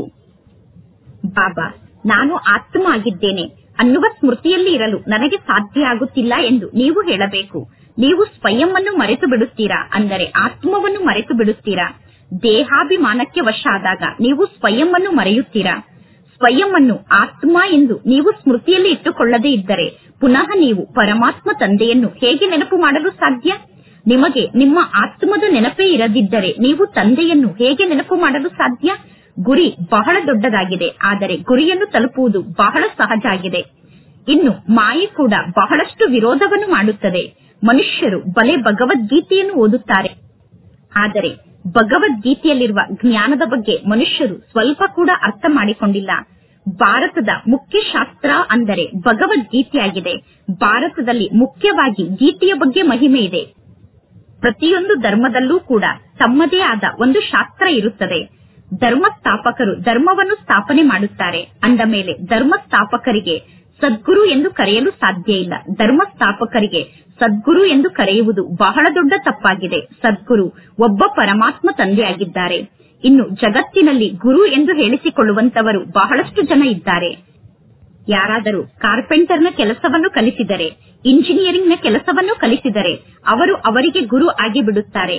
ಬಾಬಾ ನಾನು ಆತ್ಮ ಆಗಿದ್ದೇನೆ ಅನ್ನುವ ಸ್ಮೃತಿಯಲ್ಲಿ ಇರಲು ನನಗೆ ಸಾಧ್ಯ ಆಗುತ್ತಿಲ್ಲ ಎಂದು ನೀವು ಹೇಳಬೇಕು ನೀವು ಸ್ವಯಂ ಅನ್ನು ಮರೆತು ಬಿಡುತ್ತೀರಾ ಅಂದರೆ ಆತ್ಮವನ್ನು ಮರೆತು ಬಿಡುತ್ತೀರಾ ದೇಹಾಭಿಮಾನಕ್ಕೆ ವಶ ಆದಾಗ ನೀವು ಸ್ವಯಂ ಅನ್ನು ಮರೆಯುತ್ತೀರಾ ಸ್ವಯಂ ಅನ್ನು ಆತ್ಮ ಎಂದು ನೀವು ಸ್ಮೃತಿಯಲ್ಲಿ ಇಟ್ಟುಕೊಳ್ಳದೇ ಇದ್ದರೆ ಪುನಃ ನೀವು ಪರಮಾತ್ಮ ತಂದೆಯನ್ನು ಹೇಗೆ ನೆನಪು ಮಾಡಲು ಸಾಧ್ಯ ನಿಮಗೆ ನಿಮ್ಮ ಆತ್ಮದ ನೆನಪೇ ಇರದಿದ್ದರೆ ನೀವು ತಂದೆಯನ್ನು ಹೇಗೆ ನೆನಪು ಮಾಡಲು ಸಾಧ್ಯ ಗುರಿ ಬಹಳ ದೊಡ್ಡದಾಗಿದೆ ಆದರೆ ಗುರಿಯನ್ನು ತಲುಪುವುದು ಬಹಳ ಸಹಜ ಆಗಿದೆ ಇನ್ನು ಮಾಯೆ ಕೂಡ ಬಹಳಷ್ಟು ವಿರೋಧವನ್ನು ಮಾಡುತ್ತದೆ ಮನುಷ್ಯರು ಬಲೆ ಭಗವದ್ಗೀತೆಯನ್ನು ಓದುತ್ತಾರೆ ಆದರೆ ಭಗವದ್ಗೀತೆಯಲ್ಲಿರುವ ಜ್ಞಾನದ ಬಗ್ಗೆ ಮನುಷ್ಯರು ಸ್ವಲ್ಪ ಕೂಡ ಅರ್ಥ ಮಾಡಿಕೊಂಡಿಲ್ಲ ಭಾರತದ ಮುಖ್ಯ ಶಾಸ್ತ್ರ ಅಂದರೆ ಭಗವದ್ಗೀತೆಯಾಗಿದೆ ಭಾರತದಲ್ಲಿ ಮುಖ್ಯವಾಗಿ ಗೀತೆಯ ಬಗ್ಗೆ ಮಹಿಮೆ ಇದೆ ಪ್ರತಿಯೊಂದು ಧರ್ಮದಲ್ಲೂ ಕೂಡ ತಮ್ಮದೇ ಆದ ಒಂದು ಶಾಸ್ತ್ರ ಇರುತ್ತದೆ ಧರ್ಮ ಸ್ಥಾಪಕರು ಧರ್ಮವನ್ನು ಸ್ಥಾಪನೆ ಮಾಡುತ್ತಾರೆ ಅಂದ ಮೇಲೆ ಧರ್ಮ ಸ್ಥಾಪಕರಿಗೆ ಸದ್ಗುರು ಎಂದು ಕರೆಯಲು ಸಾಧ್ಯ ಇಲ್ಲ ಧರ್ಮ ಸ್ಥಾಪಕರಿಗೆ ಸದ್ಗುರು ಎಂದು ಕರೆಯುವುದು ಬಹಳ ದೊಡ್ಡ ತಪ್ಪಾಗಿದೆ ಸದ್ಗುರು ಒಬ್ಬ ಪರಮಾತ್ಮ ತಂದೆಯಾಗಿದ್ದಾರೆ ಇನ್ನು ಜಗತ್ತಿನಲ್ಲಿ ಗುರು ಎಂದು ಹೇಳಿಸಿಕೊಳ್ಳುವಂತವರು ಬಹಳಷ್ಟು ಜನ ಇದ್ದಾರೆ ಯಾರಾದರೂ ಕಾರ್ಪೆಂಟರ್ನ ಕೆಲಸವನ್ನು ಕಲಿಸಿದರೆ ಇಂಜಿನಿಯರಿಂಗ್ನ ಕೆಲಸವನ್ನು ಕಲಿಸಿದರೆ ಅವರು ಅವರಿಗೆ ಗುರು ಆಗಿ ಬಿಡುತ್ತಾರೆ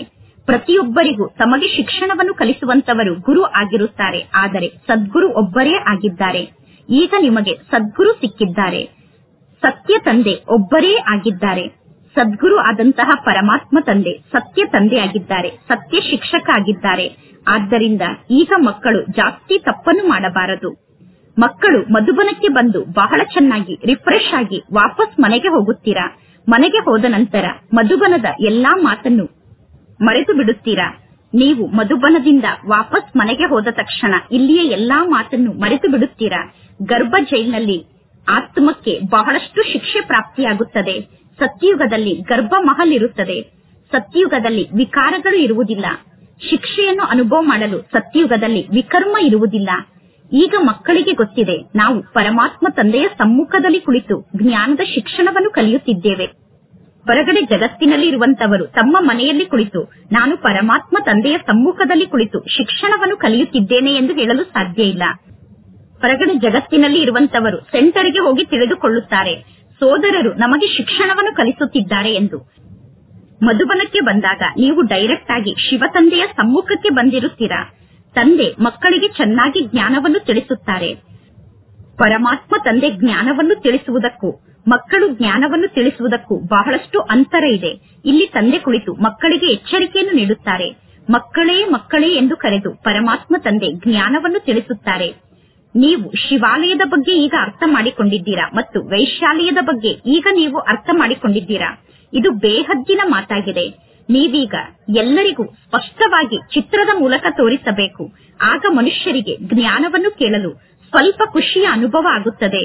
ಪ್ರತಿಯೊಬ್ಬರಿಗೂ ತಮಗೆ ಶಿಕ್ಷಣವನ್ನು ಕಲಿಸುವಂತವರು ಗುರು ಆಗಿರುತ್ತಾರೆ ಆದರೆ ಸದ್ಗುರು ಒಬ್ಬರೇ ಆಗಿದ್ದಾರೆ ಈಗ ನಿಮಗೆ ಸದ್ಗುರು ಸಿಕ್ಕಿದ್ದಾರೆ ಸತ್ಯ ತಂದೆ ಒಬ್ಬರೇ ಆಗಿದ್ದಾರೆ ಸದ್ಗುರು ಆದಂತಹ ಪರಮಾತ್ಮ ತಂದೆ ಸತ್ಯ ತಂದೆ ಆಗಿದ್ದಾರೆ ಸತ್ಯ ಶಿಕ್ಷಕ ಆಗಿದ್ದಾರೆ ಆದ್ದರಿಂದ ಈಗ ಮಕ್ಕಳು ಜಾಸ್ತಿ ತಪ್ಪನ್ನು ಮಾಡಬಾರದು ಮಕ್ಕಳು ಮಧುಬನಕ್ಕೆ ಬಂದು ಬಹಳ ಚೆನ್ನಾಗಿ ರಿಫ್ರೆಶ್ ಆಗಿ ವಾಪಸ್ ಮನೆಗೆ ಹೋಗುತ್ತೀರಾ ಮನೆಗೆ ಹೋದ ನಂತರ ಮಧುಬನದ ಎಲ್ಲಾ ಮಾತನ್ನು ಮರೆತು ಬಿಡುತ್ತೀರಾ ನೀವು ಮಧುಬನದಿಂದ ವಾಪಸ್ ಮನೆಗೆ ಹೋದ ತಕ್ಷಣ ಇಲ್ಲಿಯ ಎಲ್ಲಾ ಮಾತನ್ನು ಮರೆತು ಬಿಡುತ್ತೀರಾ ಗರ್ಭ ಜೈಲಿನಲ್ಲಿ ಆತ್ಮಕ್ಕೆ ಬಹಳಷ್ಟು ಶಿಕ್ಷೆ ಪ್ರಾಪ್ತಿಯಾಗುತ್ತದೆ ಸತ್ಯುಗದಲ್ಲಿ ಗರ್ಭ ಮಹಲ್ ಇರುತ್ತದೆ ಸತ್ಯುಗದಲ್ಲಿ ವಿಕಾರಗಳು ಇರುವುದಿಲ್ಲ ಶಿಕ್ಷೆಯನ್ನು ಅನುಭವ ಮಾಡಲು ಸತ್ಯುಗದಲ್ಲಿ ವಿಕರ್ಮ ಇರುವುದಿಲ್ಲ ಈಗ ಮಕ್ಕಳಿಗೆ ಗೊತ್ತಿದೆ ನಾವು ಪರಮಾತ್ಮ ತಂದೆಯ ಸಮ್ಮುಖದಲ್ಲಿ ಕುಳಿತು ಜ್ಞಾನದ ಶಿಕ್ಷಣವನ್ನು ಕಲಿಯುತ್ತಿದ್ದೇವೆ ಹೊರಗಡೆ ಜಗತ್ತಿನಲ್ಲಿ ಇರುವಂತವರು ತಮ್ಮ ಮನೆಯಲ್ಲಿ ಕುಳಿತು ನಾನು ಪರಮಾತ್ಮ ತಂದೆಯ ಸಮ್ಮುಖದಲ್ಲಿ ಕುಳಿತು ಶಿಕ್ಷಣವನ್ನು ಕಲಿಯುತ್ತಿದ್ದೇನೆ ಎಂದು ಹೇಳಲು ಸಾಧ್ಯ ಇಲ್ಲ ಹೊರಗಡೆ ಜಗತ್ತಿನಲ್ಲಿ ಇರುವಂತವರು ಸೆಂಟರ್ಗೆ ಹೋಗಿ ತಿಳಿದುಕೊಳ್ಳುತ್ತಾರೆ ಸೋದರರು ನಮಗೆ ಶಿಕ್ಷಣವನ್ನು ಕಲಿಸುತ್ತಿದ್ದಾರೆ ಎಂದು ಮಧುಬನಕ್ಕೆ ಬಂದಾಗ ನೀವು ಡೈರೆಕ್ಟ್ ಆಗಿ ಶಿವ ತಂದೆಯ ಸಮ್ಮುಖಕ್ಕೆ ಬಂದಿರುತ್ತೀರಾ ತಂದೆ ಮಕ್ಕಳಿಗೆ ಚೆನ್ನಾಗಿ ಜ್ಞಾನವನ್ನು ತಿಳಿಸುತ್ತಾರೆ ಪರಮಾತ್ಮ ತಂದೆ ಜ್ಞಾನವನ್ನು ತಿಳಿಸುವುದಕ್ಕೂ ಮಕ್ಕಳು ಜ್ಞಾನವನ್ನು ತಿಳಿಸುವುದಕ್ಕೂ ಬಹಳಷ್ಟು ಅಂತರ ಇದೆ ಇಲ್ಲಿ ತಂದೆ ಕುಳಿತು ಮಕ್ಕಳಿಗೆ ಎಚ್ಚರಿಕೆಯನ್ನು ನೀಡುತ್ತಾರೆ ಮಕ್ಕಳೇ ಮಕ್ಕಳೇ ಎಂದು ಕರೆದು ಪರಮಾತ್ಮ ತಂದೆ ಜ್ಞಾನವನ್ನು ತಿಳಿಸುತ್ತಾರೆ ನೀವು ಶಿವಾಲಯದ ಬಗ್ಗೆ ಈಗ ಅರ್ಥ ಮಾಡಿಕೊಂಡಿದ್ದೀರಾ ಮತ್ತು ವೈಶಾಲಯದ ಬಗ್ಗೆ ಈಗ ನೀವು ಅರ್ಥ ಮಾಡಿಕೊಂಡಿದ್ದೀರಾ ಇದು ಬೇಹದ್ದಿನ ಮಾತಾಗಿದೆ ನೀವೀಗ ಎಲ್ಲರಿಗೂ ಸ್ಪಷ್ಟವಾಗಿ ಚಿತ್ರದ ಮೂಲಕ ತೋರಿಸಬೇಕು ಆಗ ಮನುಷ್ಯರಿಗೆ ಜ್ಞಾನವನ್ನು ಕೇಳಲು ಸ್ವಲ್ಪ ಖುಷಿಯ ಅನುಭವ ಆಗುತ್ತದೆ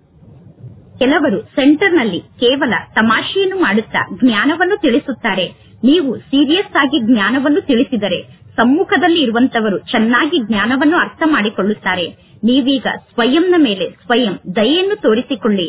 ಕೆಲವರು ಸೆಂಟರ್ನಲ್ಲಿ ಕೇವಲ ತಮಾಷೆಯನ್ನು ಮಾಡುತ್ತಾ ಜ್ಞಾನವನ್ನು ತಿಳಿಸುತ್ತಾರೆ ನೀವು ಸೀರಿಯಸ್ ಆಗಿ ಜ್ಞಾನವನ್ನು ತಿಳಿಸಿದರೆ ಸಮ್ಮುಖದಲ್ಲಿ ಇರುವಂತವರು ಚೆನ್ನಾಗಿ ಜ್ಞಾನವನ್ನು ಅರ್ಥ ಮಾಡಿಕೊಳ್ಳುತ್ತಾರೆ ನೀವೀಗ ಸ್ವಯಂನ ಮೇಲೆ ಸ್ವಯಂ ದಯೆಯನ್ನು ತೋರಿಸಿಕೊಳ್ಳಿ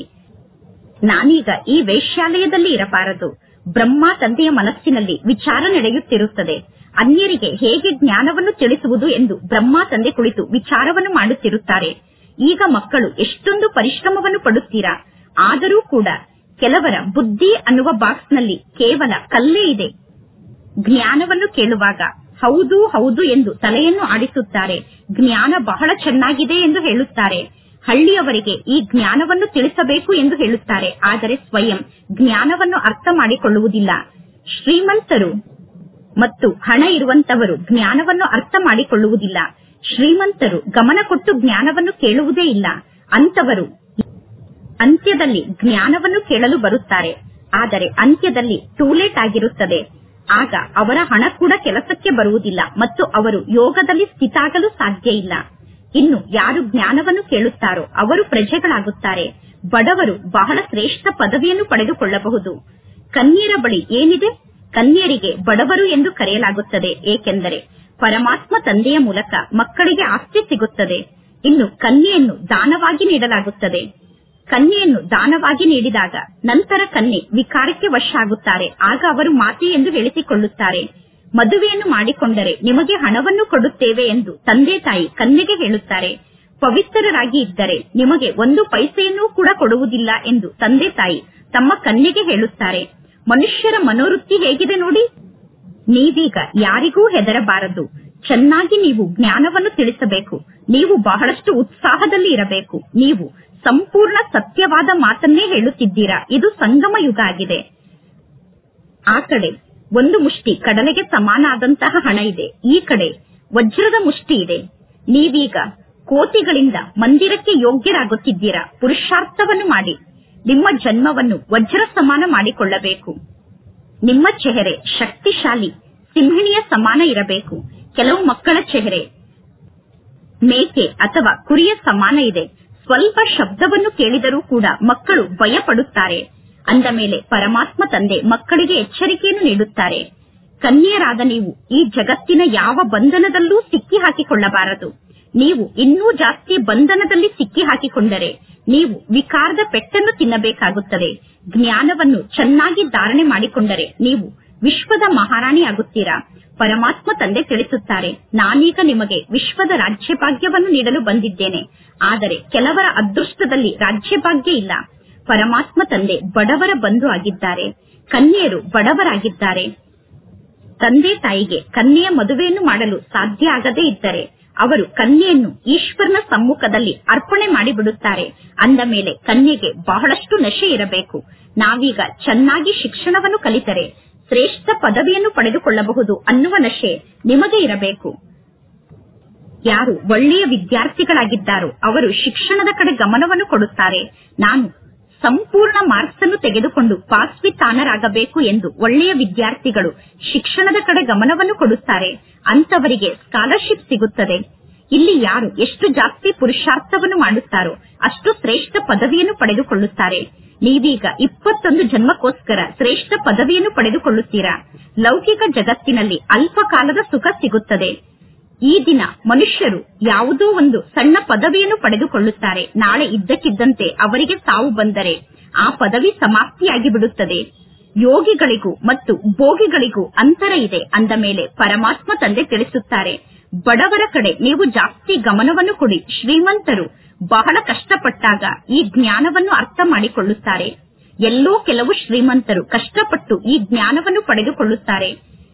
ನಾನೀಗ ಈ ವೈಶ್ಯಾಲಯದಲ್ಲಿ ಇರಬಾರದು ಬ್ರಹ್ಮ ತಂದೆಯ ಮನಸ್ಸಿನಲ್ಲಿ ವಿಚಾರ ನಡೆಯುತ್ತಿರುತ್ತದೆ ಅನ್ಯರಿಗೆ ಹೇಗೆ ಜ್ಞಾನವನ್ನು ತಿಳಿಸುವುದು ಎಂದು ಬ್ರಹ್ಮ ತಂದೆ ಕುಳಿತು ವಿಚಾರವನ್ನು ಮಾಡುತ್ತಿರುತ್ತಾರೆ ಈಗ ಮಕ್ಕಳು ಎಷ್ಟೊಂದು ಪರಿಶ್ರಮವನ್ನು ಪಡುತ್ತೀರಾ ಆದರೂ ಕೂಡ ಕೆಲವರ ಬುದ್ಧಿ ಅನ್ನುವ ಬಾಕ್ಸ್ನಲ್ಲಿ ಕೇವಲ ಕಲ್ಲೇ ಇದೆ ಜ್ಞಾನವನ್ನು ಕೇಳುವಾಗ ಹೌದು ಹೌದು ಎಂದು ತಲೆಯನ್ನು ಆಡಿಸುತ್ತಾರೆ ಜ್ಞಾನ ಬಹಳ ಚೆನ್ನಾಗಿದೆ ಎಂದು ಹೇಳುತ್ತಾರೆ ಹಳ್ಳಿಯವರಿಗೆ ಈ ಜ್ಞಾನವನ್ನು ತಿಳಿಸಬೇಕು ಎಂದು ಹೇಳುತ್ತಾರೆ ಆದರೆ ಸ್ವಯಂ ಜ್ಞಾನವನ್ನು ಅರ್ಥ ಮಾಡಿಕೊಳ್ಳುವುದಿಲ್ಲ ಶ್ರೀಮಂತರು ಮತ್ತು ಹಣ ಇರುವಂತವರು ಜ್ಞಾನವನ್ನು ಅರ್ಥ ಮಾಡಿಕೊಳ್ಳುವುದಿಲ್ಲ ಶ್ರೀಮಂತರು ಗಮನ ಕೊಟ್ಟು ಜ್ಞಾನವನ್ನು ಕೇಳುವುದೇ ಇಲ್ಲ ಅಂತವರು ಅಂತ್ಯದಲ್ಲಿ ಜ್ಞಾನವನ್ನು ಕೇಳಲು ಬರುತ್ತಾರೆ ಆದರೆ ಅಂತ್ಯದಲ್ಲಿ ಟೂಲೇಟ್ ಆಗಿರುತ್ತದೆ ಆಗ ಅವರ ಹಣ ಕೂಡ ಕೆಲಸಕ್ಕೆ ಬರುವುದಿಲ್ಲ ಮತ್ತು ಅವರು ಯೋಗದಲ್ಲಿ ಸ್ಥಿತಾಗಲು ಸಾಧ್ಯ ಇಲ್ಲ ಇನ್ನು ಯಾರು ಜ್ಞಾನವನ್ನು ಕೇಳುತ್ತಾರೋ ಅವರು ಪ್ರಜೆಗಳಾಗುತ್ತಾರೆ ಬಡವರು ಬಹಳ ಶ್ರೇಷ್ಠ ಪದವಿಯನ್ನು ಪಡೆದುಕೊಳ್ಳಬಹುದು ಕನ್ಯರ ಬಳಿ ಏನಿದೆ ಕನ್ಯರಿಗೆ ಬಡವರು ಎಂದು ಕರೆಯಲಾಗುತ್ತದೆ ಏಕೆಂದರೆ ಪರಮಾತ್ಮ ತಂದೆಯ ಮೂಲಕ ಮಕ್ಕಳಿಗೆ ಆಸ್ತಿ ಸಿಗುತ್ತದೆ ಇನ್ನು ಕನ್ಯೆಯನ್ನು ದಾನವಾಗಿ ನೀಡಲಾಗುತ್ತದೆ ಕನ್ಯೆಯನ್ನು ದಾನವಾಗಿ ನೀಡಿದಾಗ ನಂತರ ಕನ್ಯೆ ವಿಕಾರಕ್ಕೆ ವಶ ಆಗುತ್ತಾರೆ ಆಗ ಅವರು ಮಾತೆ ಎಂದು ಹೇಳಿಸಿಕೊಳ್ಳುತ್ತಾರೆ ಮದುವೆಯನ್ನು ಮಾಡಿಕೊಂಡರೆ ನಿಮಗೆ ಹಣವನ್ನು ಕೊಡುತ್ತೇವೆ ಎಂದು ತಂದೆ ತಾಯಿ ಕನ್ಯೆಗೆ ಹೇಳುತ್ತಾರೆ ಪವಿತ್ರರಾಗಿ ಇದ್ದರೆ ನಿಮಗೆ ಒಂದು ಪೈಸೆಯನ್ನೂ ಕೂಡ ಕೊಡುವುದಿಲ್ಲ ಎಂದು ತಂದೆ ತಾಯಿ ತಮ್ಮ ಕನ್ಯೆಗೆ ಹೇಳುತ್ತಾರೆ ಮನುಷ್ಯರ ಮನೋವೃತ್ತಿ ಹೇಗಿದೆ ನೋಡಿ ನೀವೀಗ ಯಾರಿಗೂ ಹೆದರಬಾರದು ಚೆನ್ನಾಗಿ ನೀವು ಜ್ಞಾನವನ್ನು ತಿಳಿಸಬೇಕು ನೀವು ಬಹಳಷ್ಟು ಉತ್ಸಾಹದಲ್ಲಿ ಇರಬೇಕು ನೀವು ಸಂಪೂರ್ಣ ಸತ್ಯವಾದ ಮಾತನ್ನೇ ಹೇಳುತ್ತಿದ್ದೀರಾ ಇದು ಸಂಗಮ ಯುಗ ಆಗಿದೆ ಆ ಕಡೆ ಒಂದು ಮುಷ್ಟಿ ಕಡಲೆಗೆ ಸಮಾನ ಆದಂತಹ ಹಣ ಇದೆ ಈ ಕಡೆ ವಜ್ರದ ಮುಷ್ಟಿ ಇದೆ ನೀವೀಗ ಕೋಟಿಗಳಿಂದ ಮಂದಿರಕ್ಕೆ ಯೋಗ್ಯರಾಗುತ್ತಿದ್ದೀರಾ ಪುರುಷಾರ್ಥವನ್ನು ಮಾಡಿ ನಿಮ್ಮ ಜನ್ಮವನ್ನು ವಜ್ರ ಸಮಾನ ಮಾಡಿಕೊಳ್ಳಬೇಕು ನಿಮ್ಮ ಚೆಹರೆ ಶಕ್ತಿಶಾಲಿ ಸಿಂಹಿಣಿಯ ಸಮಾನ ಇರಬೇಕು ಕೆಲವು ಮಕ್ಕಳ ಚೆಹರೆ ಮೇಕೆ ಅಥವಾ ಕುರಿಯ ಸಮಾನ ಇದೆ ಸ್ವಲ್ಪ ಶಬ್ದವನ್ನು ಕೇಳಿದರೂ ಕೂಡ ಮಕ್ಕಳು ಭಯಪಡುತ್ತಾರೆ ಅಂದ ಮೇಲೆ ಪರಮಾತ್ಮ ತಂದೆ ಮಕ್ಕಳಿಗೆ ಎಚ್ಚರಿಕೆಯನ್ನು ನೀಡುತ್ತಾರೆ ಕನ್ಯರಾದ ನೀವು ಈ ಜಗತ್ತಿನ ಯಾವ ಬಂಧನದಲ್ಲೂ ಸಿಕ್ಕಿ ಹಾಕಿಕೊಳ್ಳಬಾರದು ನೀವು ಇನ್ನೂ ಜಾಸ್ತಿ ಬಂಧನದಲ್ಲಿ ಸಿಕ್ಕಿ ಹಾಕಿಕೊಂಡರೆ ನೀವು ವಿಕಾರದ ಪೆಟ್ಟನ್ನು ತಿನ್ನಬೇಕಾಗುತ್ತದೆ ಜ್ಞಾನವನ್ನು ಚೆನ್ನಾಗಿ ಧಾರಣೆ ಮಾಡಿಕೊಂಡರೆ ನೀವು ವಿಶ್ವದ ಮಹಾರಾಣಿ ಆಗುತ್ತೀರಾ ಪರಮಾತ್ಮ ತಂದೆ ತಿಳಿಸುತ್ತಾರೆ ನಾನೀಗ ನಿಮಗೆ ವಿಶ್ವದ ರಾಜ್ಯಭಾಗ್ಯವನ್ನು ನೀಡಲು ಬಂದಿದ್ದೇನೆ ಆದರೆ ಕೆಲವರ ಅದೃಷ್ಟದಲ್ಲಿ ರಾಜ್ಯಭಾಗ್ಯ ಇಲ್ಲ ಪರಮಾತ್ಮ ತಂದೆ ಬಡವರ ಬಂಧು ಆಗಿದ್ದಾರೆ ಕನ್ಯೆಯರು ಬಡವರಾಗಿದ್ದಾರೆ ತಂದೆ ತಾಯಿಗೆ ಕನ್ಯೆಯ ಮದುವೆಯನ್ನು ಮಾಡಲು ಸಾಧ್ಯ ಆಗದೇ ಇದ್ದರೆ ಅವರು ಕನ್ಯೆಯನ್ನು ಈಶ್ವರನ ಸಮ್ಮುಖದಲ್ಲಿ ಅರ್ಪಣೆ ಮಾಡಿಬಿಡುತ್ತಾರೆ ಅಂದ ಮೇಲೆ ಕನ್ಯೆಗೆ ಬಹಳಷ್ಟು ನಶೆ ಇರಬೇಕು ನಾವೀಗ ಚೆನ್ನಾಗಿ ಶಿಕ್ಷಣವನ್ನು ಕಲಿತರೆ ಶ್ರೇಷ್ಠ ಪದವಿಯನ್ನು ಪಡೆದುಕೊಳ್ಳಬಹುದು ಅನ್ನುವ ನಶೆ ನಿಮಗೆ ಇರಬೇಕು ಯಾರು ಒಳ್ಳೆಯ ವಿದ್ಯಾರ್ಥಿಗಳಾಗಿದ್ದಾರೋ ಅವರು ಶಿಕ್ಷಣದ ಕಡೆ ಗಮನವನ್ನು ಕೊಡುತ್ತಾರೆ ನಾನು ಸಂಪೂರ್ಣ ಮಾರ್ಕ್ಸ್ ಅನ್ನು ತೆಗೆದುಕೊಂಡು ಪಾಸ್ವಿತಾನರಾಗಬೇಕು ಎಂದು ಒಳ್ಳೆಯ ವಿದ್ಯಾರ್ಥಿಗಳು ಶಿಕ್ಷಣದ ಕಡೆ ಗಮನವನ್ನು ಕೊಡುತ್ತಾರೆ ಅಂತವರಿಗೆ ಸ್ಕಾಲರ್ಶಿಪ್ ಸಿಗುತ್ತದೆ ಇಲ್ಲಿ ಯಾರು ಎಷ್ಟು ಜಾಸ್ತಿ ಪುರುಷಾರ್ಥವನ್ನು ಮಾಡುತ್ತಾರೋ ಅಷ್ಟು ಶ್ರೇಷ್ಠ ಪದವಿಯನ್ನು ಪಡೆದುಕೊಳ್ಳುತ್ತಾರೆ ನೀವೀಗ ಇಪ್ಪತ್ತೊಂದು ಜನ್ಮಕ್ಕೋಸ್ಕರ ಶ್ರೇಷ್ಠ ಪದವಿಯನ್ನು ಪಡೆದುಕೊಳ್ಳುತ್ತೀರಾ ಲೌಕಿಕ ಜಗತ್ತಿನಲ್ಲಿ ಅಲ್ಪ ಕಾಲದ ಸುಖ ಸಿಗುತ್ತದೆ ಈ ದಿನ ಮನುಷ್ಯರು ಯಾವುದೋ ಒಂದು ಸಣ್ಣ ಪದವಿಯನ್ನು ಪಡೆದುಕೊಳ್ಳುತ್ತಾರೆ ನಾಳೆ ಇದ್ದಕ್ಕಿದ್ದಂತೆ ಅವರಿಗೆ ಸಾವು ಬಂದರೆ ಆ ಪದವಿ ಸಮಾಪ್ತಿಯಾಗಿ ಬಿಡುತ್ತದೆ ಯೋಗಿಗಳಿಗೂ ಮತ್ತು ಭೋಗಿಗಳಿಗೂ ಅಂತರ ಇದೆ ಅಂದ ಮೇಲೆ ಪರಮಾತ್ಮ ತಂದೆ ತಿಳಿಸುತ್ತಾರೆ ಬಡವರ ಕಡೆ ನೀವು ಜಾಸ್ತಿ ಗಮನವನ್ನು ಕೊಡಿ ಶ್ರೀಮಂತರು ಬಹಳ ಕಷ್ಟಪಟ್ಟಾಗ ಈ ಜ್ಞಾನವನ್ನು ಅರ್ಥ ಮಾಡಿಕೊಳ್ಳುತ್ತಾರೆ ಎಲ್ಲೋ ಕೆಲವು ಶ್ರೀಮಂತರು ಕಷ್ಟಪಟ್ಟು ಈ ಜ್ಞಾನವನ್ನು ಪಡೆದುಕೊಳ್ಳುತ್ತಾರೆ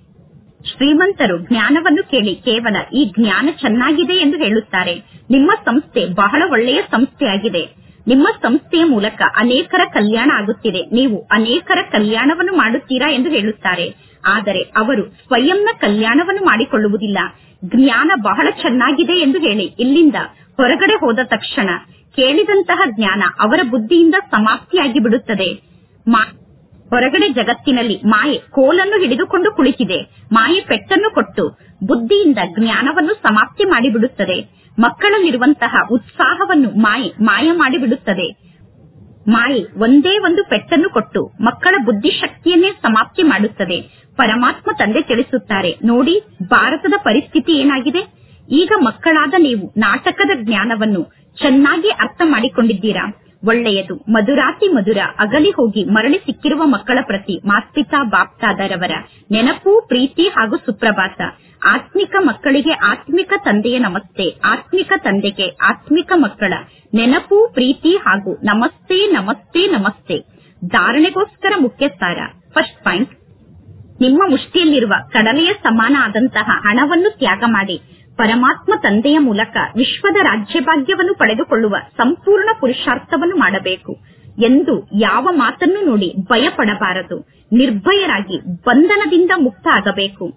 ಶ್ರೀಮಂತರು ಜ್ಞಾನವನ್ನು ಕೇಳಿ ಕೇವಲ ಈ ಜ್ಞಾನ ಚೆನ್ನಾಗಿದೆ ಎಂದು ಹೇಳುತ್ತಾರೆ ನಿಮ್ಮ ಸಂಸ್ಥೆ ಬಹಳ ಒಳ್ಳೆಯ ಸಂಸ್ಥೆಯಾಗಿದೆ ನಿಮ್ಮ ಸಂಸ್ಥೆಯ ಮೂಲಕ ಅನೇಕರ ಕಲ್ಯಾಣ ಆಗುತ್ತಿದೆ ನೀವು ಅನೇಕರ ಕಲ್ಯಾಣವನ್ನು ಮಾಡುತ್ತೀರಾ ಎಂದು ಹೇಳುತ್ತಾರೆ ಆದರೆ ಅವರು ಸ್ವಯಂನ ಕಲ್ಯಾಣವನ್ನು ಮಾಡಿಕೊಳ್ಳುವುದಿಲ್ಲ ಜ್ಞಾನ ಬಹಳ ಚೆನ್ನಾಗಿದೆ ಎಂದು ಹೇಳಿ ಇಲ್ಲಿಂದ ಹೊರಗಡೆ ಹೋದ ತಕ್ಷಣ ಕೇಳಿದಂತಹ ಜ್ಞಾನ ಅವರ ಬುದ್ಧಿಯಿಂದ ಸಮಾಪ್ತಿಯಾಗಿ ಬಿಡುತ್ತದೆ ಮಾ- ಹೊರಗಡೆ ಜಗತ್ತಿನಲ್ಲಿ ಮಾಯೆ ಕೋಲನ್ನು ಹಿಡಿದುಕೊಂಡು ಕುಳಿತಿದೆ ಮಾಯೆ ಪೆಟ್ಟನ್ನು ಕೊಟ್ಟು ಬುದ್ಧಿಯಿಂದ ಜ್ಞಾನವನ್ನು ಸಮಾಪ್ತಿ ಮಾಡಿಬಿಡುತ್ತದೆ ಮಕ್ಕಳಲ್ಲಿರುವಂತಹ ಉತ್ಸಾಹವನ್ನು ಮಾಯೆ ಮಾಯ ಮಾಡಿಬಿಡುತ್ತದೆ ಮಾಯೆ ಒಂದೇ ಒಂದು ಪೆಟ್ಟನ್ನು ಕೊಟ್ಟು ಮಕ್ಕಳ ಬುದ್ಧಿಶಕ್ತಿಯನ್ನೇ ಸಮಾಪ್ತಿ ಮಾಡುತ್ತದೆ ಪರಮಾತ್ಮ ತಂದೆ ತಿಳಿಸುತ್ತಾರೆ ನೋಡಿ ಭಾರತದ ಪರಿಸ್ಥಿತಿ ಏನಾಗಿದೆ ಈಗ ಮಕ್ಕಳಾದ ನೀವು ನಾಟಕದ ಜ್ಞಾನವನ್ನು ಚೆನ್ನಾಗಿ ಅರ್ಥ ಮಾಡಿಕೊಂಡಿದ್ದೀರಾ ಒಳ್ಳೆಯದು ಮಧುರಾತಿ ಮಧುರ ಅಗಲಿ ಹೋಗಿ ಮರಳಿ ಸಿಕ್ಕಿರುವ ಮಕ್ಕಳ ಪ್ರತಿ ಮಾಸ್ಪಿತಾ ಬಾಪ್ತಾದರವರ ನೆನಪು ಪ್ರೀತಿ ಹಾಗೂ ಸುಪ್ರಭಾತ ಆತ್ಮಿಕ ಮಕ್ಕಳಿಗೆ ಆತ್ಮಿಕ ತಂದೆಯ ನಮಸ್ತೆ ಆತ್ಮಿಕ ತಂದೆಗೆ ಆತ್ಮಿಕ ಮಕ್ಕಳ ನೆನಪು ಪ್ರೀತಿ ಹಾಗೂ ನಮಸ್ತೆ ನಮಸ್ತೆ ನಮಸ್ತೆ ಧಾರಣೆಗೋಸ್ಕರ ಮುಖ್ಯ ಸಾರ ಫಸ್ಟ್ ಪಾಯಿಂಟ್ ನಿಮ್ಮ ಮುಷ್ಟಿಯಲ್ಲಿರುವ ಕಡಲೆಯ ಸಮಾನ ಆದಂತಹ ಹಣವನ್ನು ತ್ಯಾಗ ಮಾಡಿ ಪರಮಾತ್ಮ ತಂದೆಯ ಮೂಲಕ ವಿಶ್ವದ ರಾಜ್ಯಭಾಗ್ಯವನ್ನು ಪಡೆದುಕೊಳ್ಳುವ ಸಂಪೂರ್ಣ ಪುರುಷಾರ್ಥವನ್ನು ಮಾಡಬೇಕು ಎಂದು ಯಾವ ಮಾತನ್ನು ನೋಡಿ ಭಯಪಡಬಾರದು ನಿರ್ಭಯರಾಗಿ ಬಂಧನದಿಂದ ಮುಕ್ತ ಆಗಬೇಕು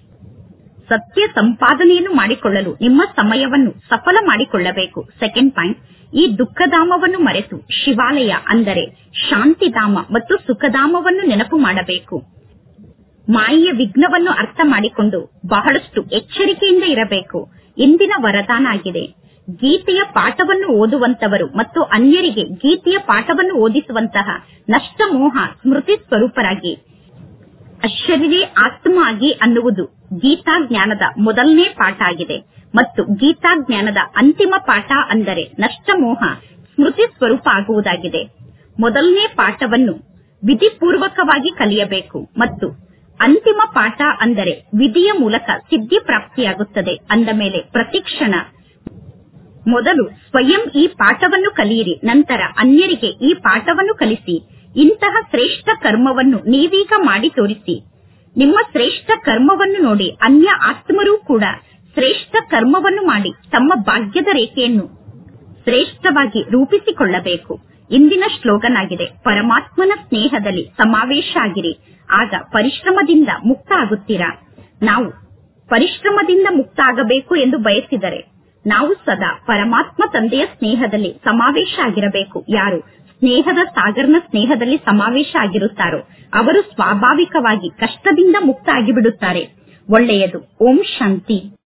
ಸತ್ಯ ಸಂಪಾದನೆಯನ್ನು ಮಾಡಿಕೊಳ್ಳಲು ನಿಮ್ಮ ಸಮಯವನ್ನು ಸಫಲ ಮಾಡಿಕೊಳ್ಳಬೇಕು ಸೆಕೆಂಡ್ ಪಾಯಿಂಟ್ ಈ ದುಃಖಧಾಮವನ್ನು ಮರೆತು ಶಿವಾಲಯ ಅಂದರೆ ಶಾಂತಿಧಾಮ ಮತ್ತು ಸುಖಧಾಮವನ್ನು ನೆನಪು ಮಾಡಬೇಕು ಮಾಯೆಯ ವಿಘ್ನವನ್ನು ಅರ್ಥ ಮಾಡಿಕೊಂಡು ಬಹಳಷ್ಟು ಎಚ್ಚರಿಕೆಯಿಂದ ಇರಬೇಕು ಇಂದಿನ ವರದಾನ ಆಗಿದೆ ಗೀತೆಯ ಪಾಠವನ್ನು ಓದುವಂತವರು ಮತ್ತು ಅನ್ಯರಿಗೆ ಗೀತೆಯ ಪಾಠವನ್ನು ಓದಿಸುವಂತಹ ನಷ್ಟಮೋಹ ಸ್ಮೃತಿ ಸ್ವರೂಪರಾಗಿ ಅಶರೀರಿ ಆತ್ಮ ಆಗಿ ಅನ್ನುವುದು ಗೀತಾ ಜ್ಞಾನದ ಮೊದಲನೇ ಪಾಠ ಆಗಿದೆ ಮತ್ತು ಗೀತಾ ಜ್ಞಾನದ ಅಂತಿಮ ಪಾಠ ಅಂದರೆ ನಷ್ಟಮೋಹ ಸ್ಮೃತಿ ಸ್ವರೂಪ ಆಗುವುದಾಗಿದೆ ಮೊದಲನೇ ಪಾಠವನ್ನು ವಿಧಿಪೂರ್ವಕವಾಗಿ ಕಲಿಯಬೇಕು ಮತ್ತು ಅಂತಿಮ ಪಾಠ ಅಂದರೆ ವಿಧಿಯ ಮೂಲಕ ಸಿದ್ಧಿ ಪ್ರಾಪ್ತಿಯಾಗುತ್ತದೆ ಅಂದ ಮೇಲೆ ಪ್ರತಿಕ್ಷಣ ಮೊದಲು ಸ್ವಯಂ ಈ ಪಾಠವನ್ನು ಕಲಿಯಿರಿ ನಂತರ ಅನ್ಯರಿಗೆ ಈ ಪಾಠವನ್ನು ಕಲಿಸಿ ಇಂತಹ ಶ್ರೇಷ್ಠ ಕರ್ಮವನ್ನು ನೀವೀಗ ಮಾಡಿ ತೋರಿಸಿ ನಿಮ್ಮ ಶ್ರೇಷ್ಠ ಕರ್ಮವನ್ನು ನೋಡಿ ಅನ್ಯ ಆತ್ಮರೂ ಕೂಡ ಶ್ರೇಷ್ಠ ಕರ್ಮವನ್ನು ಮಾಡಿ ತಮ್ಮ ಭಾಗ್ಯದ ರೇಖೆಯನ್ನು ಶ್ರೇಷ್ಠವಾಗಿ ರೂಪಿಸಿಕೊಳ್ಳಬೇಕು ಇಂದಿನ ಶ್ಲೋಗನ್ ಆಗಿದೆ ಪರಮಾತ್ಮನ ಸ್ನೇಹದಲ್ಲಿ ಸಮಾವೇಶ ಆಗಿರಿ ಆಗ ಪರಿಶ್ರಮದಿಂದ ಮುಕ್ತ ಆಗುತ್ತೀರಾ ನಾವು ಪರಿಶ್ರಮದಿಂದ ಮುಕ್ತ ಆಗಬೇಕು ಎಂದು ಬಯಸಿದರೆ ನಾವು ಸದಾ ಪರಮಾತ್ಮ ತಂದೆಯ ಸ್ನೇಹದಲ್ಲಿ ಸಮಾವೇಶ ಆಗಿರಬೇಕು ಯಾರು ಸ್ನೇಹದ ಸಾಗರನ ಸ್ನೇಹದಲ್ಲಿ ಸಮಾವೇಶ ಆಗಿರುತ್ತಾರೋ ಅವರು ಸ್ವಾಭಾವಿಕವಾಗಿ ಕಷ್ಟದಿಂದ ಮುಕ್ತ ಆಗಿಬಿಡುತ್ತಾರೆ ಒಳ್ಳೆಯದು ಓಂ ಶಾಂತಿ